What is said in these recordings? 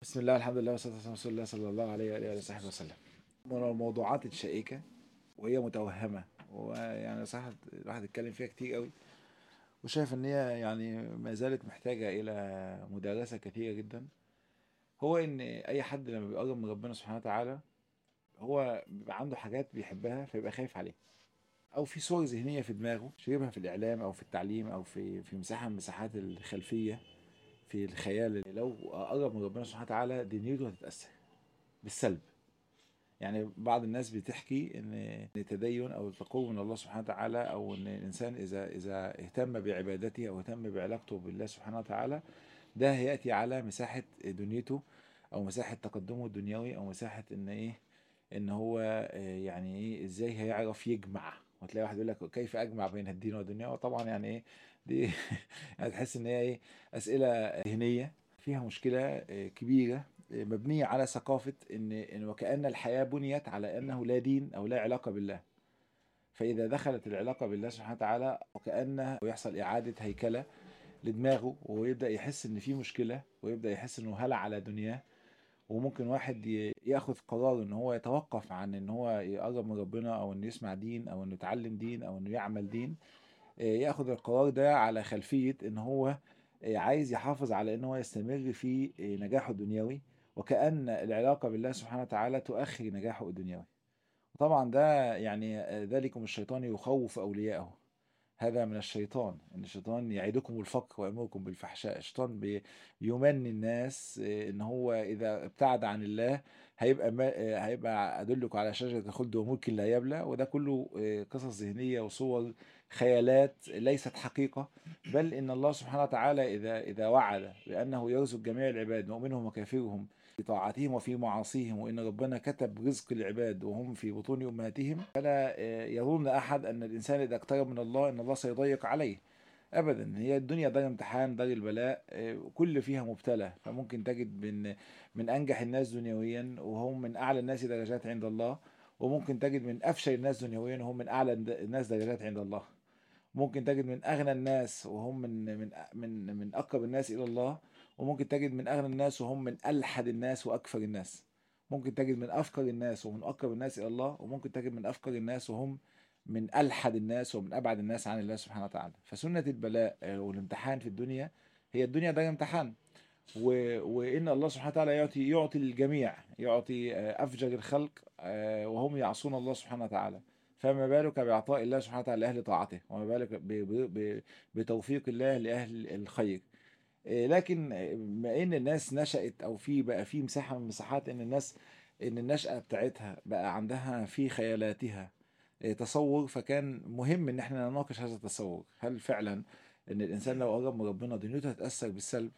بسم الله الحمد لله والصلاة والسلام على رسول الله صلى الله عليه وآله وصحبه وسلم من الموضوعات الشائكة وهي متوهمة ويعني صح الواحد اتكلم فيها كتير قوي وشايف ان هي يعني ما زالت محتاجة الى مدارسة كثيرة جدا هو ان اي حد لما بيقرب من ربنا سبحانه وتعالى هو بيبقى عنده حاجات بيحبها فيبقى خايف عليها او في صور ذهنية في دماغه شايفها في الاعلام او في التعليم او في في مساحة من المساحات الخلفية في الخيال لو قرب من ربنا سبحانه وتعالى دنيته هتتأثر بالسلب يعني بعض الناس بتحكي ان التدين او التقرب من الله سبحانه وتعالى او ان الانسان اذا اذا اهتم بعبادته او اهتم بعلاقته بالله سبحانه وتعالى ده هياتي على مساحه دنيته او مساحه تقدمه الدنيوي او مساحه ان ايه ان هو آه، يعني ايه ازاي هيعرف يجمع وتلاقي واحد يقول لك كيف اجمع بين الدين والدنيا وطبعا يعني ايه دي يعني تحس ان هي ايه اسئله ذهنيه فيها مشكله آه، كبيره آه، مبنيه على ثقافه ان ان وكان الحياه بنيت على انه لا دين او لا علاقه بالله فاذا دخلت العلاقه بالله سبحانه وتعالى وكانه يحصل اعاده هيكله لدماغه ويبدا يحس ان في مشكله ويبدا يحس انه هلع على دنياه وممكن واحد ي- ياخذ قرار ان هو يتوقف عن ان هو يقرب من ربنا او انه يسمع دين او انه يتعلم دين او انه يعمل دين آه، ياخذ القرار ده على خلفيه ان هو آه، عايز يحافظ على ان هو يستمر في آه، نجاحه الدنيوي وكأن العلاقة بالله سبحانه وتعالى تؤخر نجاحه الدنيوي وطبعا ده يعني آه، ذلكم الشيطان يخوف أولياءه هذا من الشيطان ان الشيطان يعدكم الفقر ويأمركم بالفحشاء الشيطان بي- بيمني الناس آه، ان هو اذا ابتعد عن الله هيبقى ما آه، هيبقى ادلك على شجره الخلد وملك لا يبلى وده كله آه، قصص ذهنيه وصور خيالات ليست حقيقه بل ان الله سبحانه وتعالى اذا اذا وعد بانه يرزق جميع العباد مؤمنهم وكافرهم في طاعتهم وفي معاصيهم وان ربنا كتب رزق العباد وهم في بطون امهاتهم فلا آه، يظن احد ان الانسان اذا اقترب من الله ان الله سيضيق عليه ابدا هي الدنيا دار امتحان دار البلاء آه، كل فيها مبتلى فممكن تجد من من انجح الناس دنيويا وهم من اعلى الناس درجات عند الله وممكن تجد من افشل الناس دنيويا وهم من اعلى الناس درجات عند الله ممكن تجد من اغنى الناس وهم من من من من اقرب الناس الى الله وممكن تجد من اغنى الناس وهم من الحد الناس واكثر الناس ممكن تجد من افقر الناس ومن اقرب الناس الى الله وممكن تجد من افقر الناس وهم من الحد الناس ومن ابعد الناس عن الله سبحانه وتعالى فسنة البلاء آه، والامتحان في الدنيا هي الدنيا ده امتحان و... وان الله سبحانه وتعالى يعطي يعطي للجميع يعطي آه، افجر الخلق آه، وهم يعصون الله سبحانه وتعالى فما بالك باعطاء الله سبحانه وتعالى لاهل طاعته وما بالك ب... ب... ب... بتوفيق الله لاهل الخير آه، لكن آه، بما ان الناس نشأت او في بقى في مساحه من المساحات ان الناس ان النشأة بتاعتها بقى عندها في خيالاتها آه، تصور فكان مهم ان احنا نناقش هذا التصور هل فعلا ان الانسان لو قرب من ربنا دنيته هتأثر بالسلب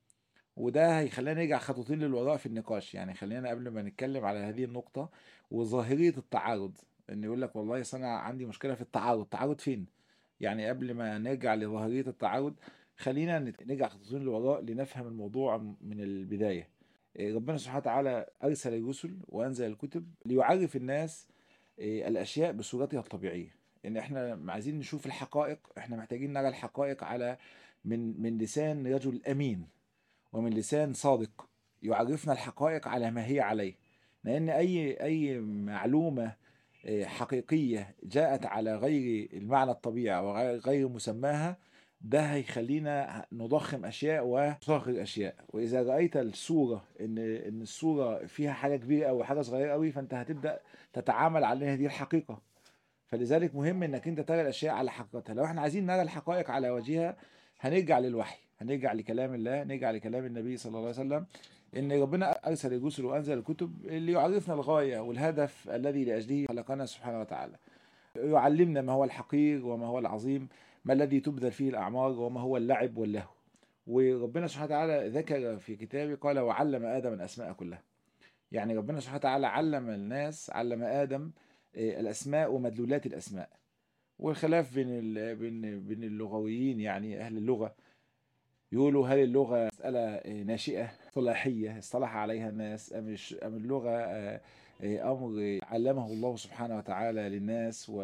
وده هيخلينا نرجع خطوتين للوراء في النقاش يعني خلينا قبل ما نتكلم على هذه النقطة وظاهرية التعارض ان يقول لك والله أصل انا عندي مشكلة في التعارض تعارض فين يعني قبل ما نرجع لظاهرية التعارض خلينا نت- نرجع خطوتين للوراء لنفهم الموضوع من البداية إيه، ربنا سبحانه وتعالى أرسل الرسل وأنزل الكتب ليعرف الناس إيه، الأشياء بصورتها الطبيعية إن إحنا عايزين نشوف الحقائق إحنا محتاجين نرى الحقائق على من من لسان رجل أمين ومن لسان صادق يعرفنا الحقائق على ما هي عليه لأن أي أي معلومة آه، حقيقية جاءت على غير المعنى الطبيعي وغير مسماها ده هيخلينا نضخم أشياء ونصغر أشياء وإذا رأيت الصورة إن إن الصورة فيها حاجة كبيرة أو حاجة صغيرة أوي فأنت هتبدأ تتعامل على إن دي الحقيقة فلذلك مهم انك انت ترى الاشياء على حقيقتها لو احنا عايزين نرى الحقائق على وجهها هنرجع للوحي هنرجع لكلام الله نرجع لكلام النبي صلى الله عليه وسلم ان ربنا ارسل الرسل وانزل الكتب اللي يعرفنا الغايه والهدف الذي لاجله خلقنا سبحانه وتعالى يعلمنا ما هو الحقير وما هو العظيم ما الذي تبذل فيه الاعمار وما هو اللعب واللهو وربنا سبحانه وتعالى ذكر في كتابه قال وعلم ادم الاسماء كلها يعني ربنا سبحانه وتعالى علم الناس علم ادم آه، الاسماء ومدلولات الاسماء والخلاف بين ال- بين بين اللغويين يعني اهل اللغه يقولوا هل اللغه مساله آه، ناشئه صلاحيه اصطلح عليها الناس ام الش- ام اللغه آه، آه، امر علمه الله سبحانه وتعالى للناس و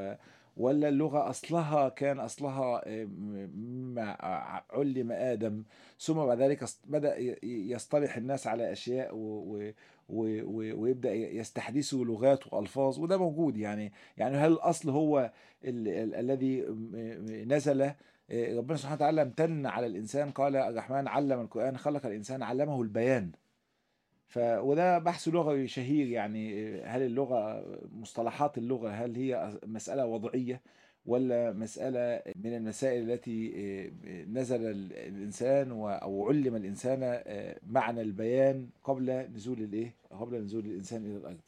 ولا اللغة أصلها كان أصلها آه، مما علم آدم ثم بعد ذلك أص- بدأ ي- يصطلح الناس على أشياء و و و و ويبدأ يستحدثوا لغات وألفاظ وده موجود يعني يعني هل الأصل هو ال ال الذي نزل آه، ربنا سبحانه وتعالى امتن على الإنسان قال الرحمن علم القرآن خلق الإنسان علمه البيان ف وده بحث لغوي شهير يعني هل اللغة مصطلحات اللغة هل هي مسألة وضعية ولا مسألة من المسائل التي نزل الإنسان و- أو علم الإنسان معنى البيان قبل نزول الإيه؟ قبل نزول الإنسان إلى الأرض.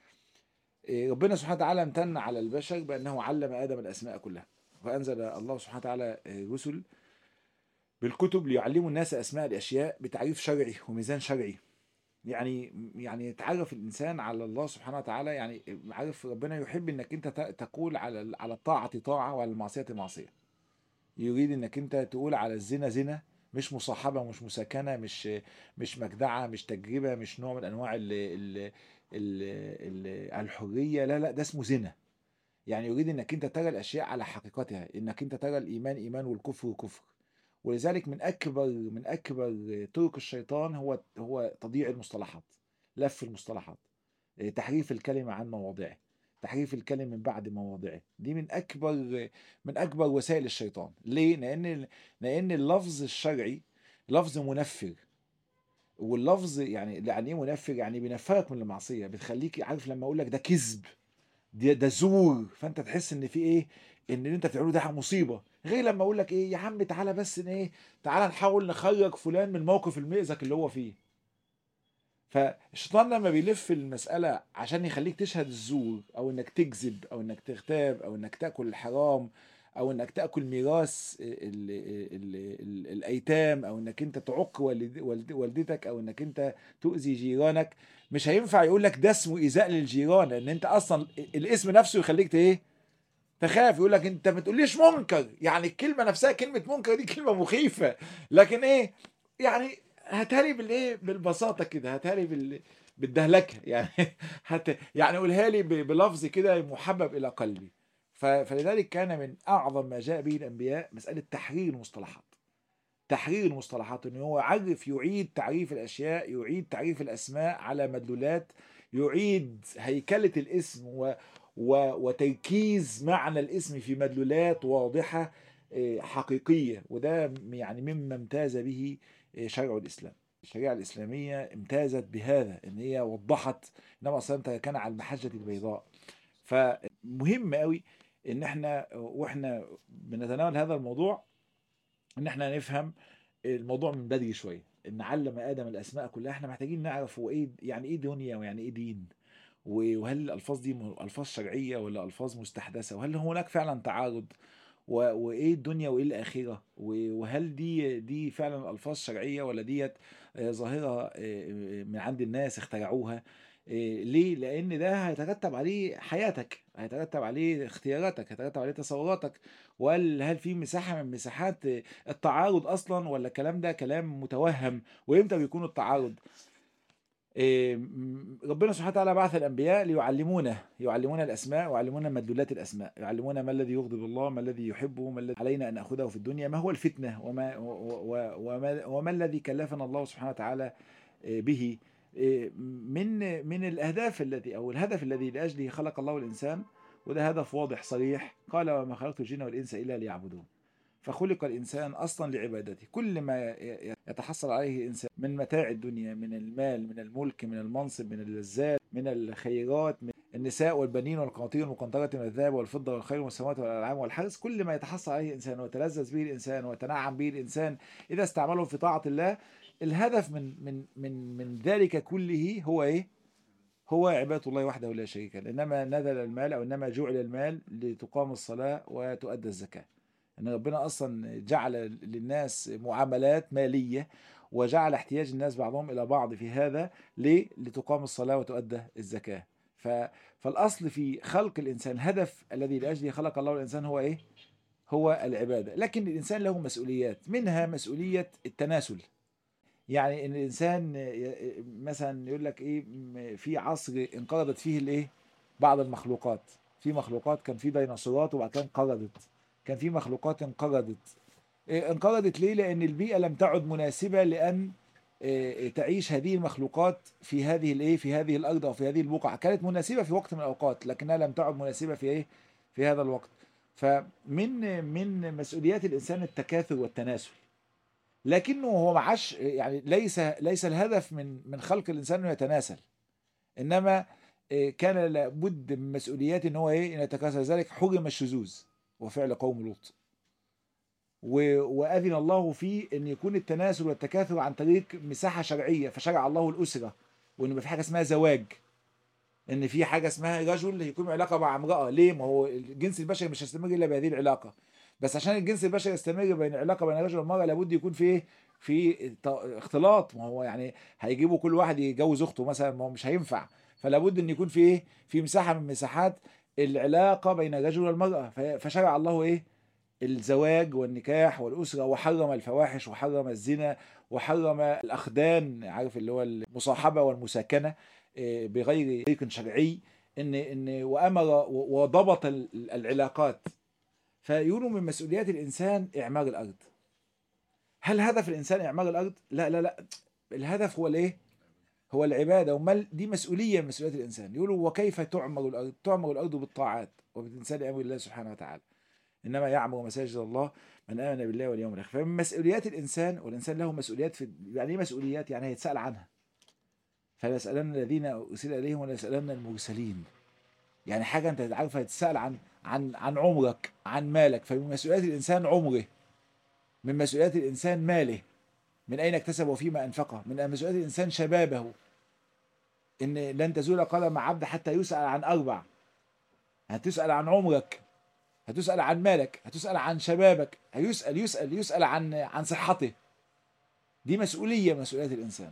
ربنا سبحانه وتعالى امتن على البشر بأنه علم آدم الأسماء كلها وأنزل الله سبحانه وتعالى رسل بالكتب ليعلموا الناس أسماء الأشياء بتعريف شرعي وميزان شرعي يعني يعني يتعرف الانسان على الله سبحانه وتعالى يعني عارف ربنا يحب انك انت ت- تقول على على الطاعه طاعه وعلى المعصيه معصيه يريد انك انت تقول على الزنا زنا مش مصاحبه مش مساكنه مش مش مجدعه مش تجربه مش نوع من انواع ال ال ال ال الحريه لا لا ده اسمه زنا يعني يريد انك انت ترى الاشياء على حقيقتها انك انت ترى الايمان ايمان والكفر كفر ولذلك من اكبر من اكبر طرق الشيطان هو هو تضييع المصطلحات لف المصطلحات إيه، تحريف الكلمه عن مواضعه تحريف الكلمه من بعد مواضعه دي من اكبر من اكبر وسائل الشيطان ليه لان لان اللفظ الشرعي لفظ منفر واللفظ يعني يعني ايه منفر يعني بينفرك من المعصيه بتخليك عارف لما اقول لك ده كذب ده, ده زور فانت تحس ان في ايه ان اللي انت بتعمله ده مصيبه غير لما اقول لك ايه يا عم تعالى بس ان ايه تعالى نحاول نخرج فلان من الموقف المأزق اللي هو فيه فالشيطان لما بيلف المسألة عشان يخليك تشهد الزور أو إنك تكذب أو إنك تغتاب أو إنك تاكل الحرام أو إنك تاكل ميراث ال ال ال الأيتام أو إنك أنت تعق والد والد والدتك أو إنك أنت تؤذي جيرانك مش هينفع يقول لك ده اسمه إيذاء للجيران لأن أنت أصلا الاسم نفسه يخليك ت- إيه تخاف يقول لك أنت ما تقوليش منكر يعني الكلمة نفسها كلمة منكر دي كلمة مخيفة لكن إيه يعني هاتها بالايه بالبساطه كده هاتها لي بال بالدهلكه يعني هت يعني قولها لي ب- بلفظ كده محبب الى قلبي ف- فلذلك كان من اعظم ما جاء به الانبياء مساله تحرير المصطلحات تحرير المصطلحات انه هو يعرف يعيد تعريف الاشياء يعيد تعريف الاسماء على مدلولات يعيد هيكله الاسم و و وتركيز معنى الاسم في مدلولات واضحه إيه، حقيقيه وده يعني مما امتاز به إيه، شرع الاسلام الشريعه الاسلاميه امتازت بهذا ان هي وضحت انما اصلا كان على المحجه البيضاء فمهم قوي ان احنا واحنا بنتناول هذا الموضوع ان احنا نفهم الموضوع من بدري شويه ان علم ادم الاسماء كلها احنا محتاجين نعرف هو ايه يعني ايه دنيا ويعني ايه دين و- وهل الالفاظ دي م- الفاظ شرعيه ولا الفاظ مستحدثه وهل هناك فعلا تعارض و- وايه الدنيا وايه الاخره و- وهل دي دي فعلا الفاظ شرعيه ولا ديت آه، ظاهره آه، من عند الناس اخترعوها آه، ليه لان ده هيترتب عليه حياتك هيترتب عليه اختياراتك هيترتب عليه تصوراتك وهل هل في مساحه من مساحات آه، التعارض اصلا ولا الكلام ده كلام متوهم وامتى بيكون التعارض إيه، م- ربنا سبحانه وتعالى بعث الانبياء ليعلمونا يعلمونا الاسماء ويعلمونا مدلولات الاسماء يعلمونا ما الذي يغضب الله ما الذي يحبه ما الذي علينا ان ناخذه في الدنيا ما هو الفتنه وما و- و- وما, وما الذي كلفنا الله سبحانه وتعالى إيه، به إيه، من من الاهداف التي او الهدف الذي لاجله خلق الله الانسان وده هدف واضح صريح قال وما خلقت الجن والانس الا ليعبدون فخلق الإنسان أصلا لعبادته كل ما ي- يتحصل عليه الإنسان من متاع الدنيا من المال من الملك من المنصب من اللذات من الخيرات من النساء والبنين والقناطير المقنطرة من الذهب والفضة والخيل والسماوات والأنعام والحرث كل ما يتحصل عليه الإنسان ويتلذذ به الإنسان ويتنعم به الإنسان إذا استعمله في طاعة الله الهدف من من من من ذلك كله هو إيه؟ هو عبادة الله وحده لا شريك له إنما نزل المال أو إنما جعل المال لتقام الصلاة وتؤدى الزكاة ان ربنا اصلا جعل للناس معاملات ماليه وجعل احتياج الناس بعضهم الى بعض في هذا ليه؟ لتقام الصلاه وتؤدى الزكاه ف... فالاصل في خلق الانسان الهدف الذي لاجله خلق الله الانسان هو ايه؟ هو العباده لكن الانسان له مسؤوليات منها مسؤوليه التناسل يعني ان الانسان ي- مثلا يقول لك ايه م- في عصر انقرضت فيه الايه؟ بعض المخلوقات في مخلوقات كان في ديناصورات وبعد كده انقرضت كان في مخلوقات انقرضت إيه، انقرضت ليه لان البيئه لم تعد مناسبه لان إيه، تعيش هذه المخلوقات في هذه الايه في هذه الارض او في هذه البقعه كانت مناسبه في وقت من الاوقات لكنها لم تعد مناسبه في ايه في هذا الوقت فمن من مسؤوليات الانسان التكاثر والتناسل لكنه هو معاش يعني ليس ليس الهدف من من خلق الانسان انه يتناسل انما إيه، كان لابد من مسؤوليات ان هو ايه ان يتكاثر ذلك حرم الشذوذ وفعل قوم لوط و- واذن الله في ان يكون التناسل والتكاثر عن طريق مساحه شرعيه فشرع الله الاسره وان يبقى في حاجه اسمها زواج ان في حاجه اسمها رجل يكون علاقه مع امراه ليه ما هو الجنس البشري مش هيستمر الا بهذه العلاقه بس عشان الجنس البشري يستمر بين علاقه بين الرجل والمراه لابد يكون في ايه في ط- اختلاط ما هو يعني هيجيبوا كل واحد يجوز اخته مثلا ما هو مش هينفع فلابد ان يكون في ايه في مساحه من مساحات العلاقه بين الرجل والمراه ف- فشرع الله ايه الزواج والنكاح والأسرة وحرم الفواحش وحرم الزنا وحرم الأخدان عارف اللي هو المصاحبة والمساكنة إيه، بغير طريق شرعي إن إن وأمر و- وضبط ال- العلاقات فيقولوا من مسؤوليات الإنسان إعمار الأرض هل هدف الإنسان إعمار الأرض؟ لا لا لا الهدف هو الإيه؟ هو العبادة وما دي مسؤولية من مسؤوليات الإنسان يقولوا وكيف تعمر الأرض؟ تعمر الأرض بالطاعات وبالإنسان أمر الله سبحانه وتعالى انما يعمر مساجد الله من امن بالله واليوم الاخر فمن مسؤوليات الانسان والانسان له مسؤوليات في يعني ايه مسؤوليات يعني هيتسال عنها فليسالن الذين ارسل اليهم وليسالن المرسلين يعني حاجه انت عارف هتتسال عن عن عن عمرك عن مالك فمن مسؤوليات الانسان عمره من مسؤوليات الانسان ماله من اين اكتسب وفيما انفقه من مسؤوليات الانسان شبابه ان لن تزول قدم عبد حتى يسال عن اربع هتسال عن عمرك هتسأل عن مالك هتسأل عن شبابك هيسأل يسأل يسأل عن عن صحته دي مسؤولية من مسؤوليات الإنسان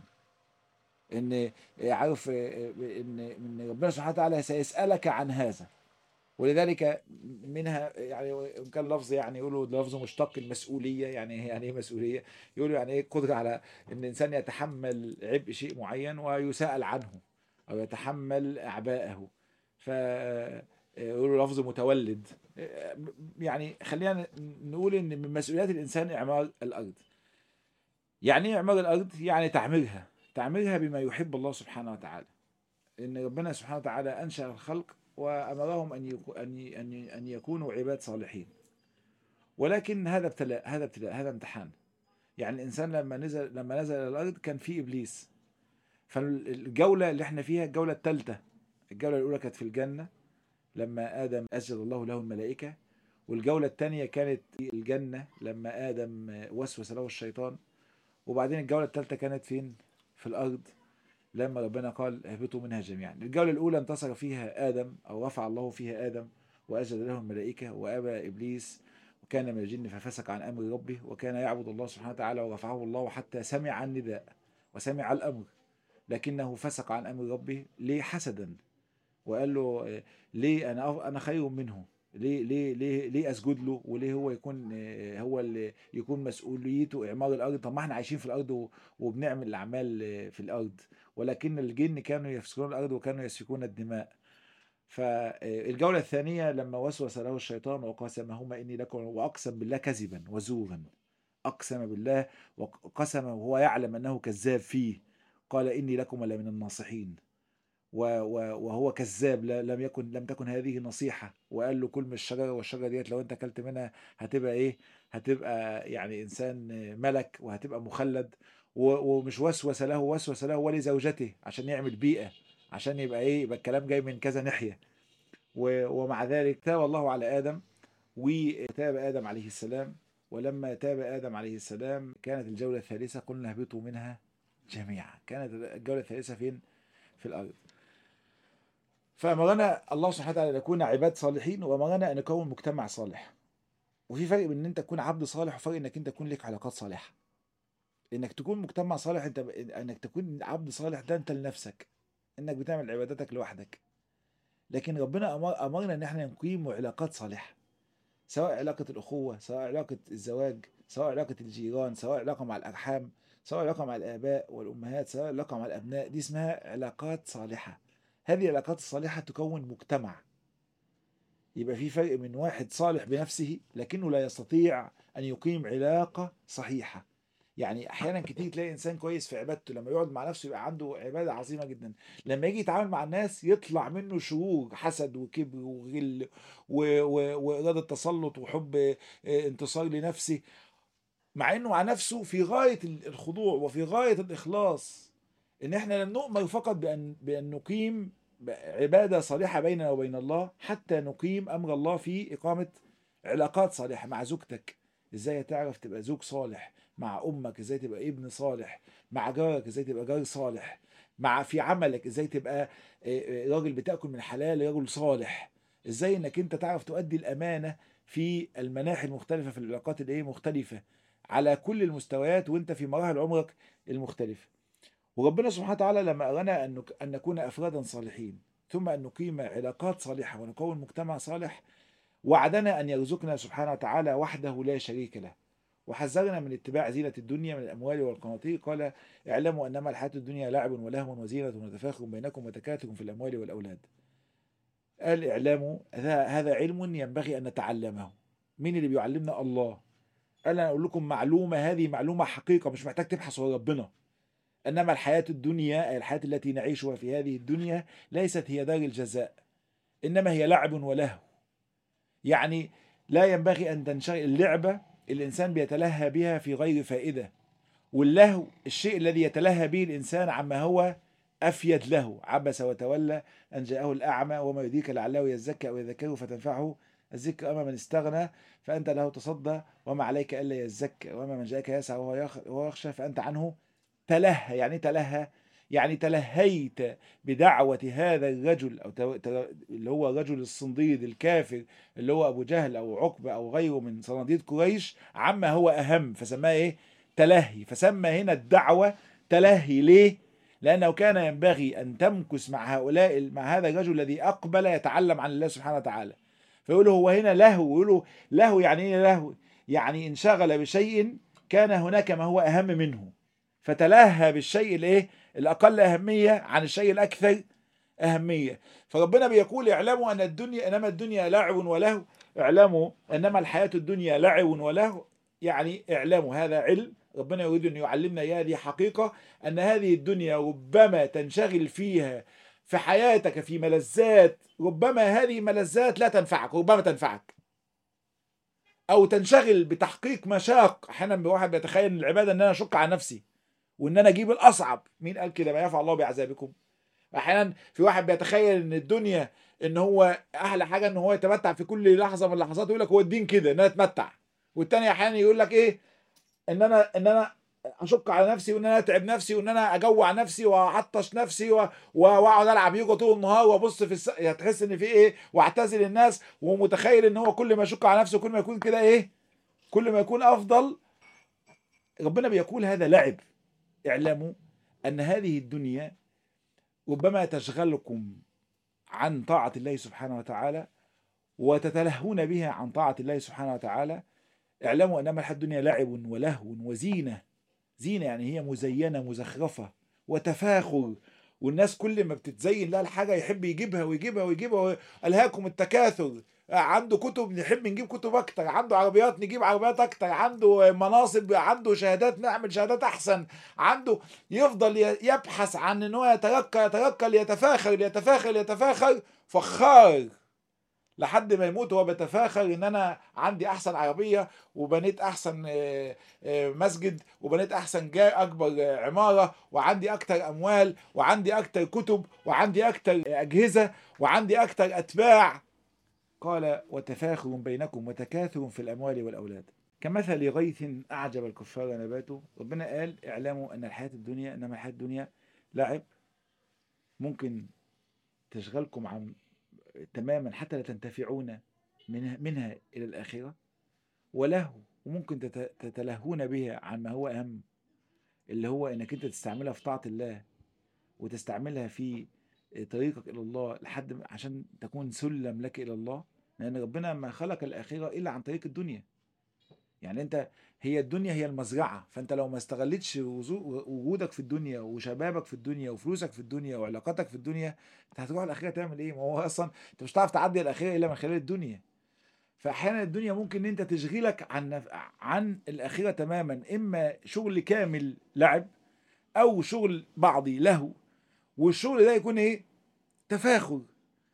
إن عارف إن إن ربنا سبحانه وتعالى سيسألك عن هذا ولذلك منها يعني وإن كان لفظ يعني يقولوا لفظ مشتق المسؤولية يعني يعني ايه مسؤولية؟ يقولوا يعني ايه قدرة على ان الانسان يتحمل عبء شيء معين ويسأل عنه او يتحمل اعباءه ف يقولوا لفظ متولد يعني خلينا نقول ان من مسؤوليات الانسان اعمار الارض يعني ايه اعمار الارض يعني تعميرها تعميرها بما يحب الله سبحانه وتعالى ان ربنا سبحانه وتعالى انشا الخلق وامرهم ان يكو ان ان ان يكونوا عباد صالحين ولكن هذا ابتلاء هذا ابتلاء هذا امتحان يعني الانسان لما نزل لما نزل الى الارض كان في ابليس فالجوله اللي احنا فيها الجوله الثالثه الجوله الاولى كانت في الجنه لما آدم أسجد الله له الملائكة والجولة الثانية كانت في الجنة لما آدم وسوس له الشيطان وبعدين الجولة الثالثة كانت فين؟ في الأرض لما ربنا قال اهبطوا منها جميعا الجولة الأولى انتصر فيها آدم أو رفع الله فيها آدم وأسجد له الملائكة وأبى إبليس وكان من الجن ففسق عن أمر ربه وكان يعبد الله سبحانه وتعالى ورفعه الله حتى سمع النداء وسمع الأمر لكنه فسق عن أمر ربه ليه حسدا وقال له ليه انا انا خير منه ليه ليه ليه ليه اسجد له وليه هو يكون هو اللي يكون مسؤوليته اعمار الارض طب ما احنا عايشين في الارض وبنعمل الاعمال في الارض ولكن الجن كانوا يفسكون الارض وكانوا يسفكون الدماء فالجوله الثانيه لما وسوس له الشيطان وقسمهما اني لكم واقسم بالله كذبا وزورا اقسم بالله وقسم وهو يعلم انه كذاب فيه قال اني لكم لمن الناصحين وهو كذاب لم يكن لم تكن هذه نصيحه وقال له كل من الشجره والشجره ديت لو انت اكلت منها هتبقى ايه؟ هتبقى يعني انسان ملك وهتبقى مخلد ومش وسوس له وسوس له ولزوجته عشان يعمل بيئه عشان يبقى ايه؟ يبقى الكلام جاي من كذا ناحيه ومع ذلك تاب الله على ادم وتاب ادم عليه السلام ولما تاب ادم عليه السلام كانت الجوله الثالثه قلنا اهبطوا منها جميعا كانت الجوله الثالثه فين؟ في الارض فأمرنا الله سبحانه وتعالى أن نكون عباد صالحين وأمرنا أن نكون مجتمع صالح وفي فرق بين ان انت تكون عبد صالح وفرق انك انت تكون لك علاقات صالحه انك تكون مجتمع صالح انت انك تكون عبد صالح ده انت لنفسك انك بتعمل عباداتك لوحدك لكن ربنا أمر امرنا ان احنا نقيم علاقات صالحه سواء علاقه الاخوه سواء علاقه الزواج سواء علاقه الجيران سواء علاقه مع الارحام سواء علاقه مع الاباء والامهات سواء علاقه مع الابناء دي اسمها علاقات صالحه هذه العلاقات الصالحه تكون مجتمع يبقى في فرق من واحد صالح بنفسه لكنه لا يستطيع ان يقيم علاقه صحيحه يعني احيانا كتير تلاقي انسان كويس في عبادته لما يقعد مع نفسه يبقى عنده عباده عظيمه جدا لما يجي يتعامل مع الناس يطلع منه شرور حسد وكبر وغل و- و- واراده تسلط وحب آه، انتصار لنفسه مع انه مع نفسه في غايه الخضوع وفي غايه الاخلاص ان احنا لم نؤمر فقط بان بان نقيم عباده صالحه بيننا وبين الله حتى نقيم امر الله في اقامه علاقات صالحه مع زوجتك ازاي تعرف تبقى زوج صالح مع امك ازاي تبقى ابن صالح مع جارك ازاي تبقى جار صالح مع في عملك ازاي تبقى آه، آه، راجل بتاكل من حلال رجل صالح ازاي انك انت تعرف تؤدي الامانه في المناحي المختلفه في العلاقات اللي هي مختلفه على كل المستويات وانت في مراحل عمرك المختلفه وربنا سبحانه وتعالى لما أرانا أن نك- أن نكون أفرادا صالحين ثم أن نقيم علاقات صالحة ونكون مجتمع صالح وعدنا أن يرزقنا سبحانه وتعالى وحده لا شريك له وحذرنا من اتباع زينة الدنيا من الأموال والقناطير قال اعلموا أنما الحياة الدنيا لعب ولهو وزينة وتفاخر بينكم وتكاثر في الأموال والأولاد قال اعلموا هذا هذا علم ينبغي أن نتعلمه مين اللي بيعلمنا الله قال أنا أقول لكم معلومة هذه معلومة حقيقة مش محتاج تبحث ورا ربنا انما الحياه الدنيا اي الحياه التي نعيشها في هذه الدنيا ليست هي دار الجزاء انما هي لعب ولهو يعني لا ينبغي ان تنشغل اللعبه الانسان بيتلهى بها في غير فائده واللهو الشيء الذي يتلهى به الانسان عما هو افيد له عبس وتولى ان جاءه الاعمى وما يدريك لعله يزكى او يذكره فتنفعه الذكر اما من استغنى فانت له تصدى وما عليك الا يزكى واما من جاءك يسعى وهو يخ- وهو يخشى فانت عنه تلهى يعني إيه تلهى يعني تلهيت بدعوة هذا الرجل أو تو- تو- اللي هو الرجل الصنديد الكافر اللي هو أبو جهل أو عقبة أو غيره من صناديد قريش عما هو أهم فسماه إيه تلهي فسمى هنا الدعوة تلهي ليه لأنه كان ينبغي أن تمكث مع هؤلاء مع هذا الرجل الذي أقبل يتعلم عن الله سبحانه وتعالى فيقولوا هو هنا لهو يقولوا لهو يعني إيه لهو يعني انشغل بشيء كان هناك ما هو أهم منه فتلهى بالشيء الايه الاقل اهميه عن الشيء الاكثر اهميه فربنا بيقول اعلموا ان الدنيا انما الدنيا لعب ولهو اعلموا انما الحياه الدنيا لعب ولهو يعني اعلموا هذا علم ربنا يريد ان يعلمنا إياه هذه حقيقه ان هذه الدنيا ربما تنشغل فيها في حياتك في ملذات ربما هذه ملذات لا تنفعك ربما تنفعك او تنشغل بتحقيق مشاق احيانا الواحد بيتخيل ان العباده ان انا اشق على نفسي وان انا اجيب الاصعب مين قال كده ما يفعل الله بعذابكم احيانا في واحد بيتخيل ان الدنيا ان هو احلى حاجه ان هو يتمتع في كل لحظه من اللحظات يقول لك هو الدين كده ان انا اتمتع والتاني احيانا يقول لك ايه ان انا ان انا اشق على نفسي وان انا اتعب نفسي وان انا اجوع نفسي واعطش نفسي و- و- واقعد العب يوجا طول النهار وابص في الس... يعني تحس ان في ايه واعتزل الناس ومتخيل ان هو كل ما يشق على نفسه كل ما يكون كده ايه كل ما يكون افضل ربنا بيقول هذا لعب اعلموا ان هذه الدنيا ربما تشغلكم عن طاعة الله سبحانه وتعالى وتتلهون بها عن طاعة الله سبحانه وتعالى اعلموا انما الحياة الدنيا لعب ولهو وزينة زينة يعني هي مزينة مزخرفة وتفاخر والناس كل ما بتتزين لها الحاجة يحب يجيبها ويجيبها ويجيبها ألهاكم التكاثر عنده كتب نحب نجيب كتب اكتر عنده عربيات نجيب عربيات اكتر عنده مناصب عنده شهادات نعمل شهادات احسن عنده يفضل ي- يبحث عن ان هو يترقى يترقى ليتفاخر ليتفاخر ليتفاخر فخار لحد ما يموت وهو بيتفاخر ان انا عندي احسن عربيه وبنيت احسن آه، آه، مسجد وبنيت احسن جا اكبر آه، عماره وعندي اكتر اموال وعندي اكتر كتب وعندي اكتر اجهزه وعندي اكتر اتباع قال وتفاخر بينكم وتكاثر في الاموال والاولاد كمثل غيث اعجب الكفار نباته ربنا قال اعلموا ان الحياه الدنيا انما الحياه الدنيا لعب ممكن تشغلكم عن تماما حتى لا تنتفعون منها, منها الى الاخره ولهو وممكن تت- تتلهون بها عن ما هو اهم اللي هو انك انت تستعملها في طاعه الله وتستعملها في طريقك الى الله لحد ما- عشان تكون سلم لك الى الله لان ربنا ما خلق الاخره الا عن طريق الدنيا يعني انت هي الدنيا هي المزرعه فانت لو ما استغلتش وزو- وجودك في الدنيا وشبابك في الدنيا وفلوسك في الدنيا وعلاقاتك في الدنيا انت هتروح الاخيره تعمل ايه ما هو اصلا انت مش هتعرف تعدي الاخيره الا من خلال الدنيا فاحيانا الدنيا ممكن ان انت تشغلك عن نف- عن الاخره تماما اما شغل كامل لعب او شغل بعضي لهو والشغل ده يكون ايه تفاخر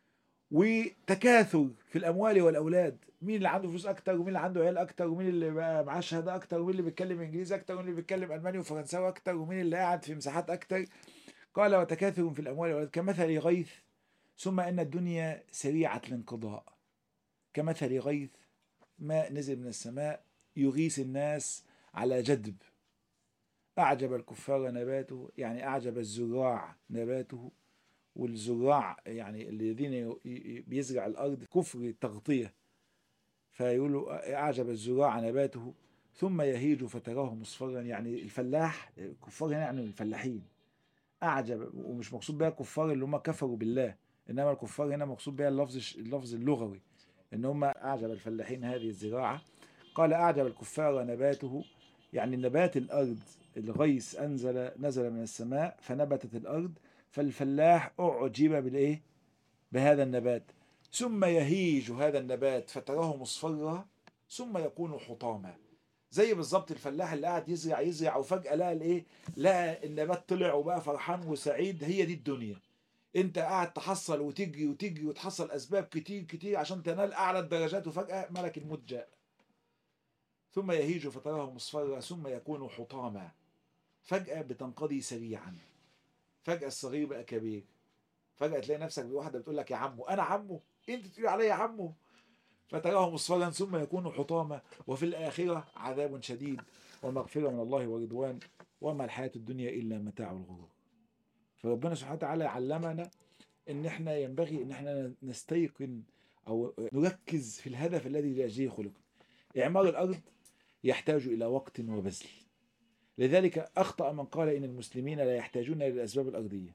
وتكاثر في الاموال والاولاد مين اللي عنده فلوس اكتر ومين اللي عنده عيال اكتر ومين اللي بقى معاه شهاده اكتر ومين اللي بيتكلم انجليزي اكتر ومين اللي بيتكلم الماني وفرنساوي اكتر ومين اللي قاعد في مساحات اكتر قال وتكاثر في الاموال والاولاد كمثل غيث ثم ان الدنيا سريعه الانقضاء كمثل غيث ماء نزل من السماء يغيث الناس على جدب أعجب الكفار نباته يعني أعجب الزراع نباته والزراع يعني الذين ي- ي- بيزرع الأرض كفر التغطية فيقولوا أعجب الزراع نباته ثم يهيج فتراه مصفرا يعني الفلاح الكفار هنا يعني الفلاحين أعجب ومش مقصود بها الكفار اللي هم كفروا بالله إنما الكفار هنا مقصود بها اللفظ اللفظ اللغوي إن هم أعجب الفلاحين هذه الزراعة قال أعجب الكفار نباته يعني نبات الأرض الغيث أنزل نزل من السماء فنبتت الأرض فالفلاح أعجب بالإيه؟ بهذا النبات ثم يهيج هذا النبات فتراه مصفرا ثم يكون حطاما زي بالظبط الفلاح اللي قاعد يزرع يزرع وفجأة لقى الإيه؟ لقى النبات طلع وبقى فرحان وسعيد هي دي الدنيا انت قاعد تحصل وتجري وتجري وتحصل اسباب كتير كتير عشان تنال اعلى الدرجات وفجأة ملك الموت جاء ثم يهيج فتراه مصفرا ثم يكون حطاما فجأة بتنقضي سريعا فجأة الصغير بقى كبير فجأة تلاقي نفسك بواحدة بتقول لك يا عمو أنا عمو أنت تقول عليا يا عمو فتراه مصفرا ثم يكون حطاما وفي الآخرة عذاب شديد ومغفرة من الله ورضوان وما الحياة الدنيا إلا متاع الغرور فربنا سبحانه وتعالى علمنا ان احنا ينبغي ان احنا نستيقن او نركز في الهدف الذي لاجله خلق اعمار الارض يحتاج الى وقت وبذل لذلك اخطا من قال ان المسلمين لا يحتاجون الى الاسباب الارضيه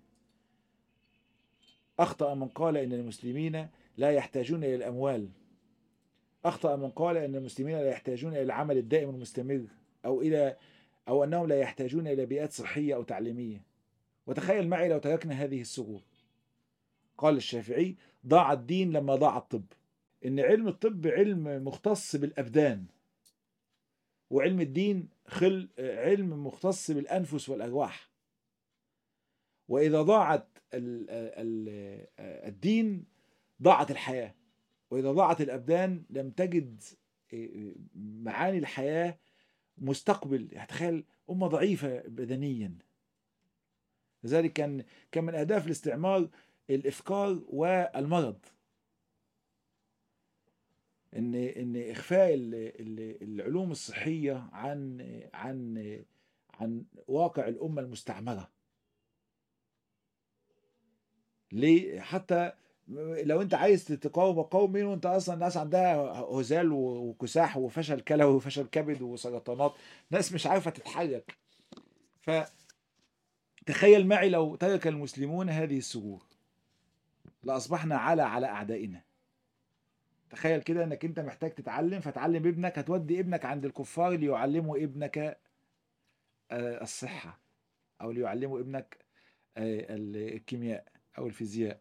اخطا من قال ان المسلمين لا يحتاجون الى الاموال اخطا من قال ان المسلمين لا يحتاجون الى العمل الدائم المستمر او الى او انهم لا يحتاجون الى بيئات صحيه او تعليميه وتخيل معي لو تركنا هذه السرور قال الشافعي ضاع الدين لما ضاع الطب ان علم الطب علم مختص بالابدان وعلم الدين خل علم مختص بالانفس والارواح واذا ضاعت ال ال الدين ضاعت الحياه واذا ضاعت الابدان لم تجد معاني الحياه مستقبل يعني تخيل امه ضعيفه بدنيا لذلك كان كان من اهداف الاستعمار الافكار والمرض ان ان اخفاء ال- ال- العلوم الصحيه عن عن عن واقع الامه المستعمره ليه حتى لو انت عايز تقاوم قوم مين وانت اصلا الناس عندها هزال وكساح وفشل كلوي وفشل كبد وسرطانات ناس مش عارفه تتحرك فتخيل معي لو ترك المسلمون هذه السرور لاصبحنا على على اعدائنا تخيل كده انك انت محتاج تتعلم فتعلم ابنك هتودي ابنك عند الكفار ليعلموا ابنك آه، الصحة او ليعلموا ابنك آه، الكيمياء او الفيزياء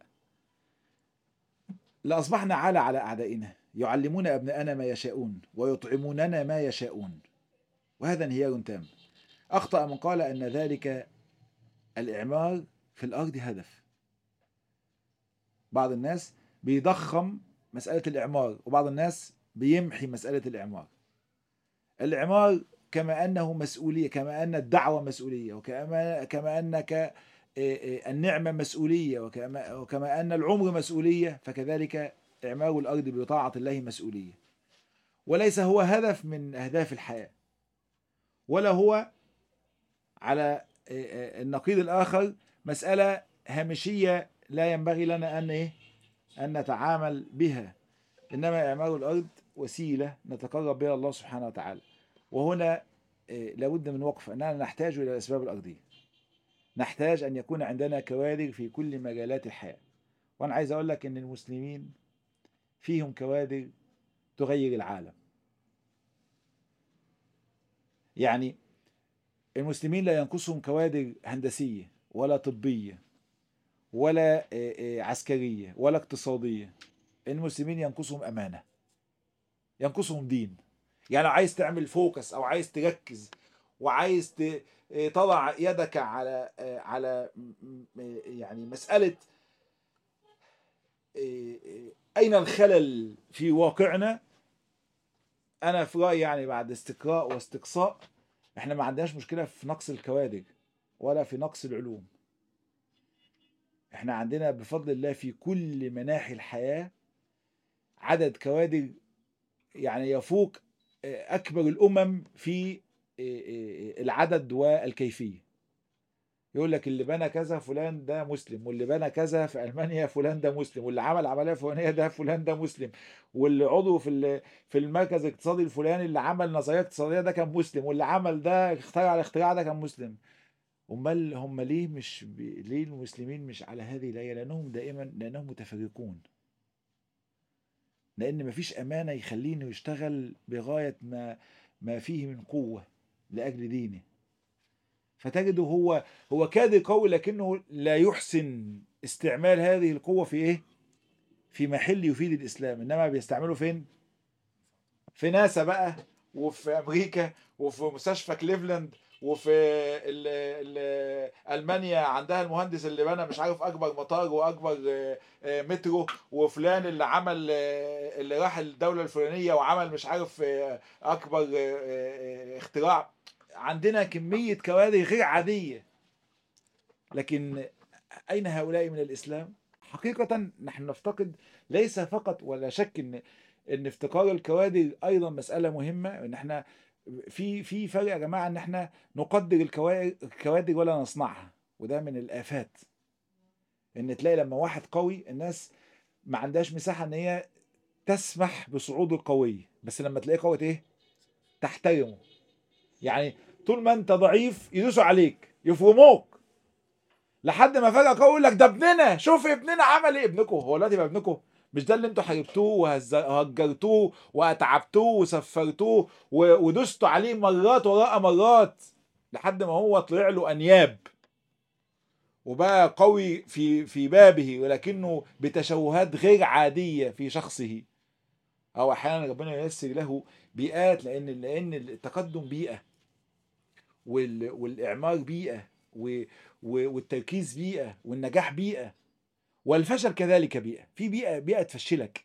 لأصبحنا على على أعدائنا يعلمون أبناءنا ما يشاءون ويطعموننا ما يشاءون وهذا انهيار تام أخطأ من قال أن ذلك الإعمار في الأرض هدف بعض الناس بيضخم مسألة الإعمار وبعض الناس بيمحي مسألة الإعمار الإعمار كما أنه مسؤولية كما أن الدعوة مسؤولية وكما كما أنك النعمة مسؤولية وكما, وكما أن العمر مسؤولية فكذلك إعمار الأرض بطاعة الله مسؤولية وليس هو هدف من أهداف الحياة ولا هو على النقيض الآخر مسألة هامشية لا ينبغي لنا أن إيه أن نتعامل بها إنما إعمار الأرض وسيلة نتقرب بها الله سبحانه وتعالى وهنا لابد من وقف أننا نحتاج إلى الأسباب الأرضية نحتاج أن يكون عندنا كوادر في كل مجالات الحياة وأنا عايز أقول لك أن المسلمين فيهم كوادر تغير العالم يعني المسلمين لا ينقصهم كوادر هندسية ولا طبية ولا آه، آه، عسكرية ولا اقتصادية المسلمين ينقصهم أمانة ينقصهم دين يعني لو عايز تعمل فوكس أو عايز تركز وعايز ت- آه، تضع يدك على آه، على م- م- يعني مسألة آه، آه، أين الخلل في واقعنا أنا في رأيي يعني بعد استقراء واستقصاء احنا ما عندناش مشكلة في نقص الكوادر ولا في نقص العلوم احنا عندنا بفضل الله في كل مناحي الحياة عدد كوادر يعني يفوق آه، أكبر الأمم في آه، آه، العدد والكيفية يقول لك اللي بنى كذا فلان ده مسلم واللي بنى كذا في ألمانيا فلان ده مسلم واللي عمل عملية فلانية ده فلان ده مسلم واللي عضو في ال- في المركز الاقتصادي الفلاني اللي عمل نظرية اقتصادية ده كان مسلم واللي عمل ده اخترع الاختراع ده كان مسلم امال هم ليه مش ب... ليه المسلمين مش على هذه الايه لانهم دائما لانهم متفرقون لان مفيش امانه يخليه انه يشتغل بغايه ما ما فيه من قوه لاجل دينه فتجده هو هو كاد قوي لكنه لا يحسن استعمال هذه القوه في ايه في محل يفيد الاسلام انما بيستعمله فين في ناسا بقى وفي امريكا وفي مستشفى كليفلاند وفي ال ال المانيا عندها المهندس اللي بنى مش عارف اكبر مطار واكبر آه، آه، مترو وفلان اللي عمل آه، اللي راح الدوله الفلانيه وعمل مش عارف آه، اكبر آه، آه، اختراع عندنا كميه كوادر غير عاديه لكن اين هؤلاء من الاسلام حقيقه نحن نفتقد ليس فقط ولا شك ان ان افتقار الكوادر ايضا مساله مهمه ان احنا في في فرق يا جماعه ان احنا نقدر الكوا- الكوادر ولا نصنعها وده من الافات ان تلاقي لما واحد قوي الناس ما عندهاش مساحه ان هي تسمح بصعود القوي بس لما تلاقيه قوي ايه تحترمه يعني طول ما انت ضعيف يدوسوا عليك يفرموك لحد ما فجاه قوي يقول لك ده ابننا شوف ابننا عمل ايه ابنكم هو دلوقتي بقى ابنكم مش ده اللي انتوا حاربتوه وهز- وهجرتوه واتعبتوه وسفرتوه و- ودستوا عليه مرات وراء مرات لحد ما هو طلع له انياب وبقى قوي في في بابه ولكنه بتشوهات غير عاديه في شخصه او احيانا ربنا ييسر له بيئات لان لان التقدم بيئه وال والاعمار بيئه و و- والتركيز بيئه والنجاح بيئه والفشل كذلك بيئه في بيئه بيئه تفشلك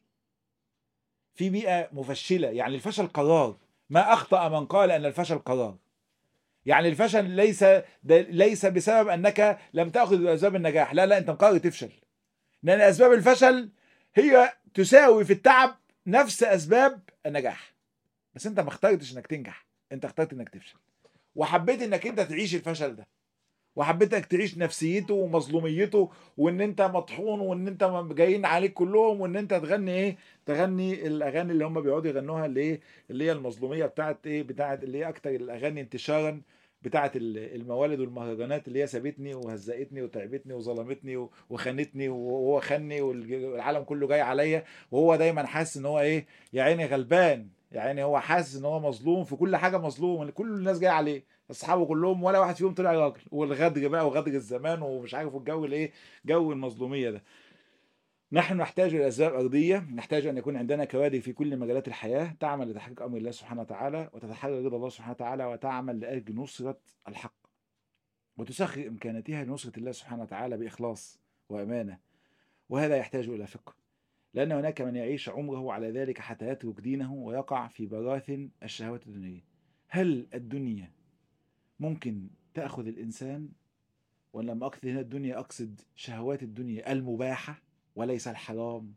في بيئه مفشله يعني الفشل قرار ما اخطا من قال ان الفشل قرار يعني الفشل ليس ده ليس بسبب انك لم تاخذ باسباب النجاح لا لا انت مقرر تفشل لان اسباب الفشل هي تساوي في التعب نفس اسباب النجاح بس انت ما اخترتش انك تنجح انت اخترت انك تفشل وحبيت انك انت تعيش الفشل ده وحبيت انك تعيش نفسيته ومظلوميته وان انت مطحون وان انت جايين عليك كلهم وان انت تغني ايه تغني الاغاني اللي هم بيقعدوا يغنوها اللي ايه اللي هي المظلوميه بتاعت ايه بتاعت اللي هي اكتر الاغاني انتشارا بتاعت ال- الموالد والمهرجانات اللي هي سابتني وهزقتني وتعبتني وظلمتني و- وخانتني وهو خاني والعالم كله جاي عليا وهو دايما حاسس ان هو ايه يا عيني غلبان يا عيني هو حاسس ان هو مظلوم في كل حاجه مظلوم كل الناس جايه عليه اصحابه كلهم ولا واحد فيهم طلع راجل والغدر بقى وغدر الزمان ومش عارف الجو الايه جو المظلوميه ده نحن نحتاج الى اسباب ارضيه نحتاج ان يكون عندنا كوادر في كل مجالات الحياه تعمل لتحقيق امر الله سبحانه وتعالى وتتحرى رضا الله سبحانه وتعالى وتعمل لاجل نصره الحق وتسخر امكاناتها لنصره الله سبحانه وتعالى باخلاص وامانه وهذا يحتاج الى فقه لان هناك من يعيش عمره على ذلك حتى يترك دينه ويقع في براثن الشهوات الدنيا هل الدنيا ممكن تاخذ الانسان ولما اقصد هنا الدنيا اقصد شهوات الدنيا المباحه وليس الحرام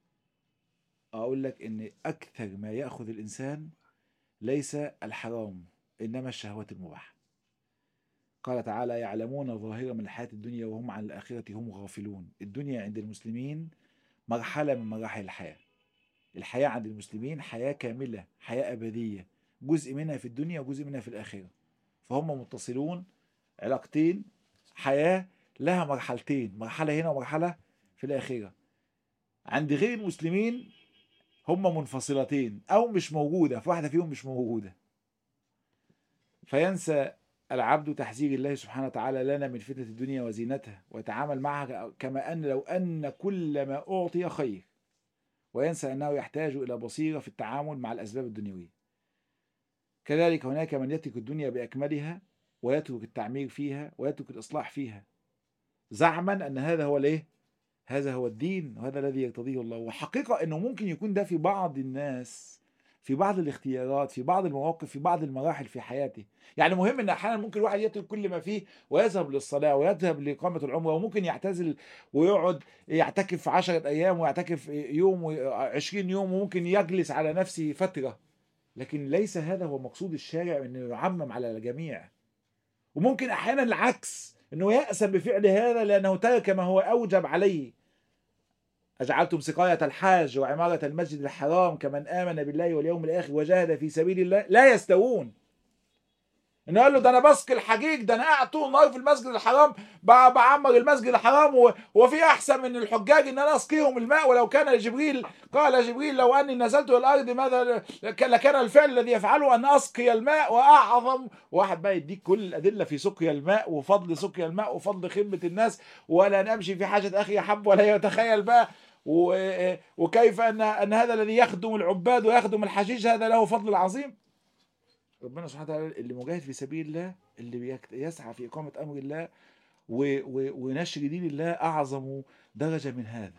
اقول لك ان اكثر ما ياخذ الانسان ليس الحرام انما الشهوات المباحه قال تعالى يعلمون ظاهرا من الحياه الدنيا وهم عن الاخره هم غافلون الدنيا عند المسلمين مرحله من مراحل الحياه الحياه عند المسلمين حياه كامله حياه ابديه جزء منها في الدنيا وجزء منها في الاخره فهم متصلون علاقتين حياه لها مرحلتين مرحله هنا ومرحله في الاخره عند غير المسلمين هم منفصلتين او مش موجوده في واحده فيهم مش موجوده فينسى العبد تحذير الله سبحانه وتعالى لنا من فتنة الدنيا وزينتها ويتعامل معها كما أن لو أن كل ما أعطي خير وينسى أنه يحتاج إلى بصيرة في التعامل مع الأسباب الدنيوية كذلك هناك من يترك الدنيا بأكملها ويترك التعمير فيها ويترك الإصلاح فيها زعما أن هذا هو الإيه؟ هذا هو الدين وهذا الذي يرتضيه الله وحقيقة أنه ممكن يكون ده في بعض الناس في بعض الاختيارات في بعض المواقف في بعض المراحل في حياته يعني مهم ان احيانا ممكن الواحد يترك كل ما فيه ويذهب للصلاه ويذهب لاقامه العمره وممكن يعتزل ويقعد يعتكف 10 ايام ويعتكف يوم 20 يوم وممكن يجلس على نفسه فتره لكن ليس هذا هو مقصود الشارع انه يعمم على الجميع وممكن احيانا العكس انه يأسم بفعل هذا لانه ترك ما هو اوجب عليه أجعلتم سقاية الحاج وعمارة المسجد الحرام كمن آمن بالله واليوم الآخر وجاهد في سبيل الله لا يستوون انه قال له ده انا بسقي الحجيج ده انا قاعد طول النهار في المسجد الحرام بعمر المسجد الحرام وفي احسن من الحجاج ان انا اسقيهم الماء ولو كان جبريل قال جبريل لو اني نزلت الى الارض ماذا لكان الفعل الذي يفعله ان اسقي الماء واعظم واحد بقى يديك كل الادله في سقيا الماء وفضل سقيا الماء وفضل خدمه الناس ولا نمشي في حاجه اخي يحب ولا يتخيل بقى وكيف ان ان هذا الذي يخدم العباد ويخدم الحجيج هذا له فضل عظيم ربنا سبحانه وتعالى اللي مجاهد في سبيل الله اللي يسعى في اقامه امر الله ونشر دين الله اعظم درجه من هذا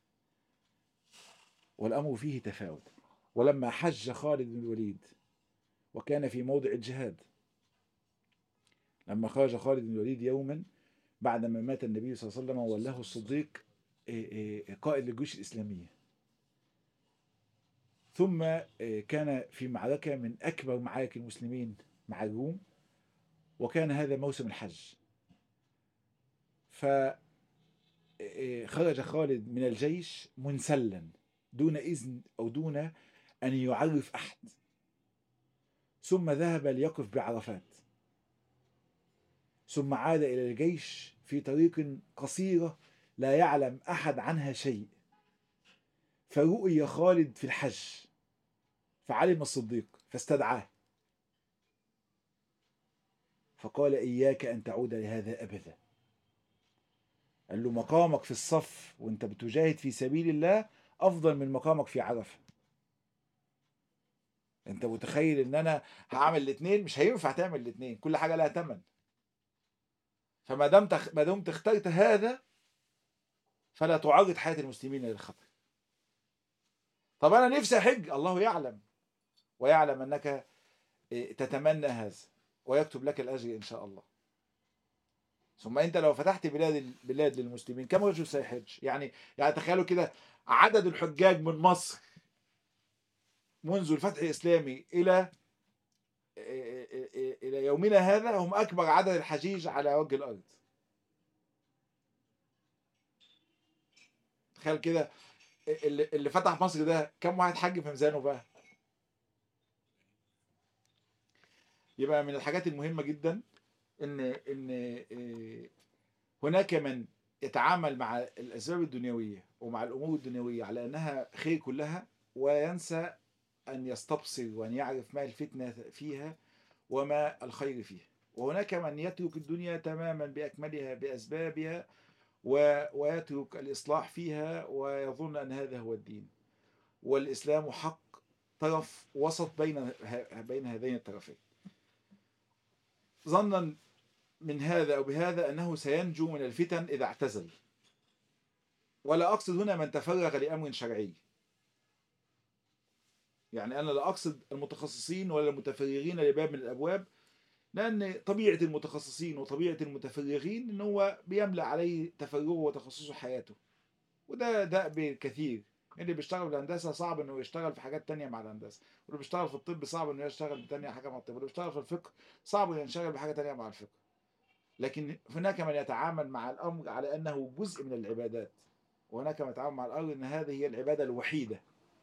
والامر فيه تفاوت ولما حج خالد بن الوليد وكان في موضع الجهاد لما خرج خالد بن الوليد يوما بعدما مات النبي صلى الله عليه وسلم وولاه الصديق قائد للجيوش الإسلامية ثم كان في معركة من أكبر معارك المسلمين مع الروم وكان هذا موسم الحج فخرج خالد من الجيش منسلا دون إذن أو دون أن يعرف أحد ثم ذهب ليقف بعرفات ثم عاد إلى الجيش في طريق قصيرة لا يعلم أحد عنها شيء فرؤي خالد في الحج فعلم الصديق فاستدعاه فقال إياك أن تعود لهذا أبدا قال له مقامك في الصف وانت بتجاهد في سبيل الله أفضل من مقامك في عرفة انت متخيل ان انا هعمل الاثنين مش هينفع تعمل الاثنين كل حاجه لها ثمن فما دام تخ... ما دمت اخترت هذا فلا تعرض حياه المسلمين للخطر طب انا نفسي احج الله يعلم ويعلم انك تتمنى هذا ويكتب لك الاجر ان شاء الله ثم انت لو فتحت بلاد البلاد للمسلمين كم رجل سيحج يعني يعني تخيلوا كده عدد الحجاج من مصر منذ الفتح الاسلامي الى الى يومنا هذا هم اكبر عدد الحجيج على وجه الارض تخيل كده اللي, اللي فتح مصر ده كم واحد حج في ميزانه بقى يبقى من الحاجات المهمه جدا ان ان هناك من يتعامل مع الاسباب الدنيويه ومع الامور الدنيويه على انها خير كلها وينسى أن يستبصر وأن يعرف ما الفتنة فيها وما الخير فيها وهناك من يترك الدنيا تماما بأكملها بأسبابها ويترك الإصلاح فيها ويظن أن هذا هو الدين والإسلام حق طرف وسط بين بين هذين الطرفين ظنا من هذا أو بهذا أنه سينجو من الفتن إذا اعتزل ولا أقصد هنا من تفرغ لأمر شرعي يعني أنا لا أقصد المتخصصين ولا المتفرغين لباب من الأبواب لأن طبيعة المتخصصين وطبيعة المتفرغين إن هو بيملأ عليه تفرغه وتخصصه حياته وده دأب كثير اللي بيشتغل في الهندسة صعب إنه يشتغل في حاجات تانية مع الهندسة واللي بيشتغل في الطب صعب إنه يشتغل بتانية حاجة مع الطب واللي بيشتغل في الفقه صعب إنه يشتغل بحاجة تانية مع الفقه لكن هناك من يتعامل مع الأمر على أنه جزء من العبادات وهناك من يتعامل مع الأمر أن هذه هي العبادة الوحيدة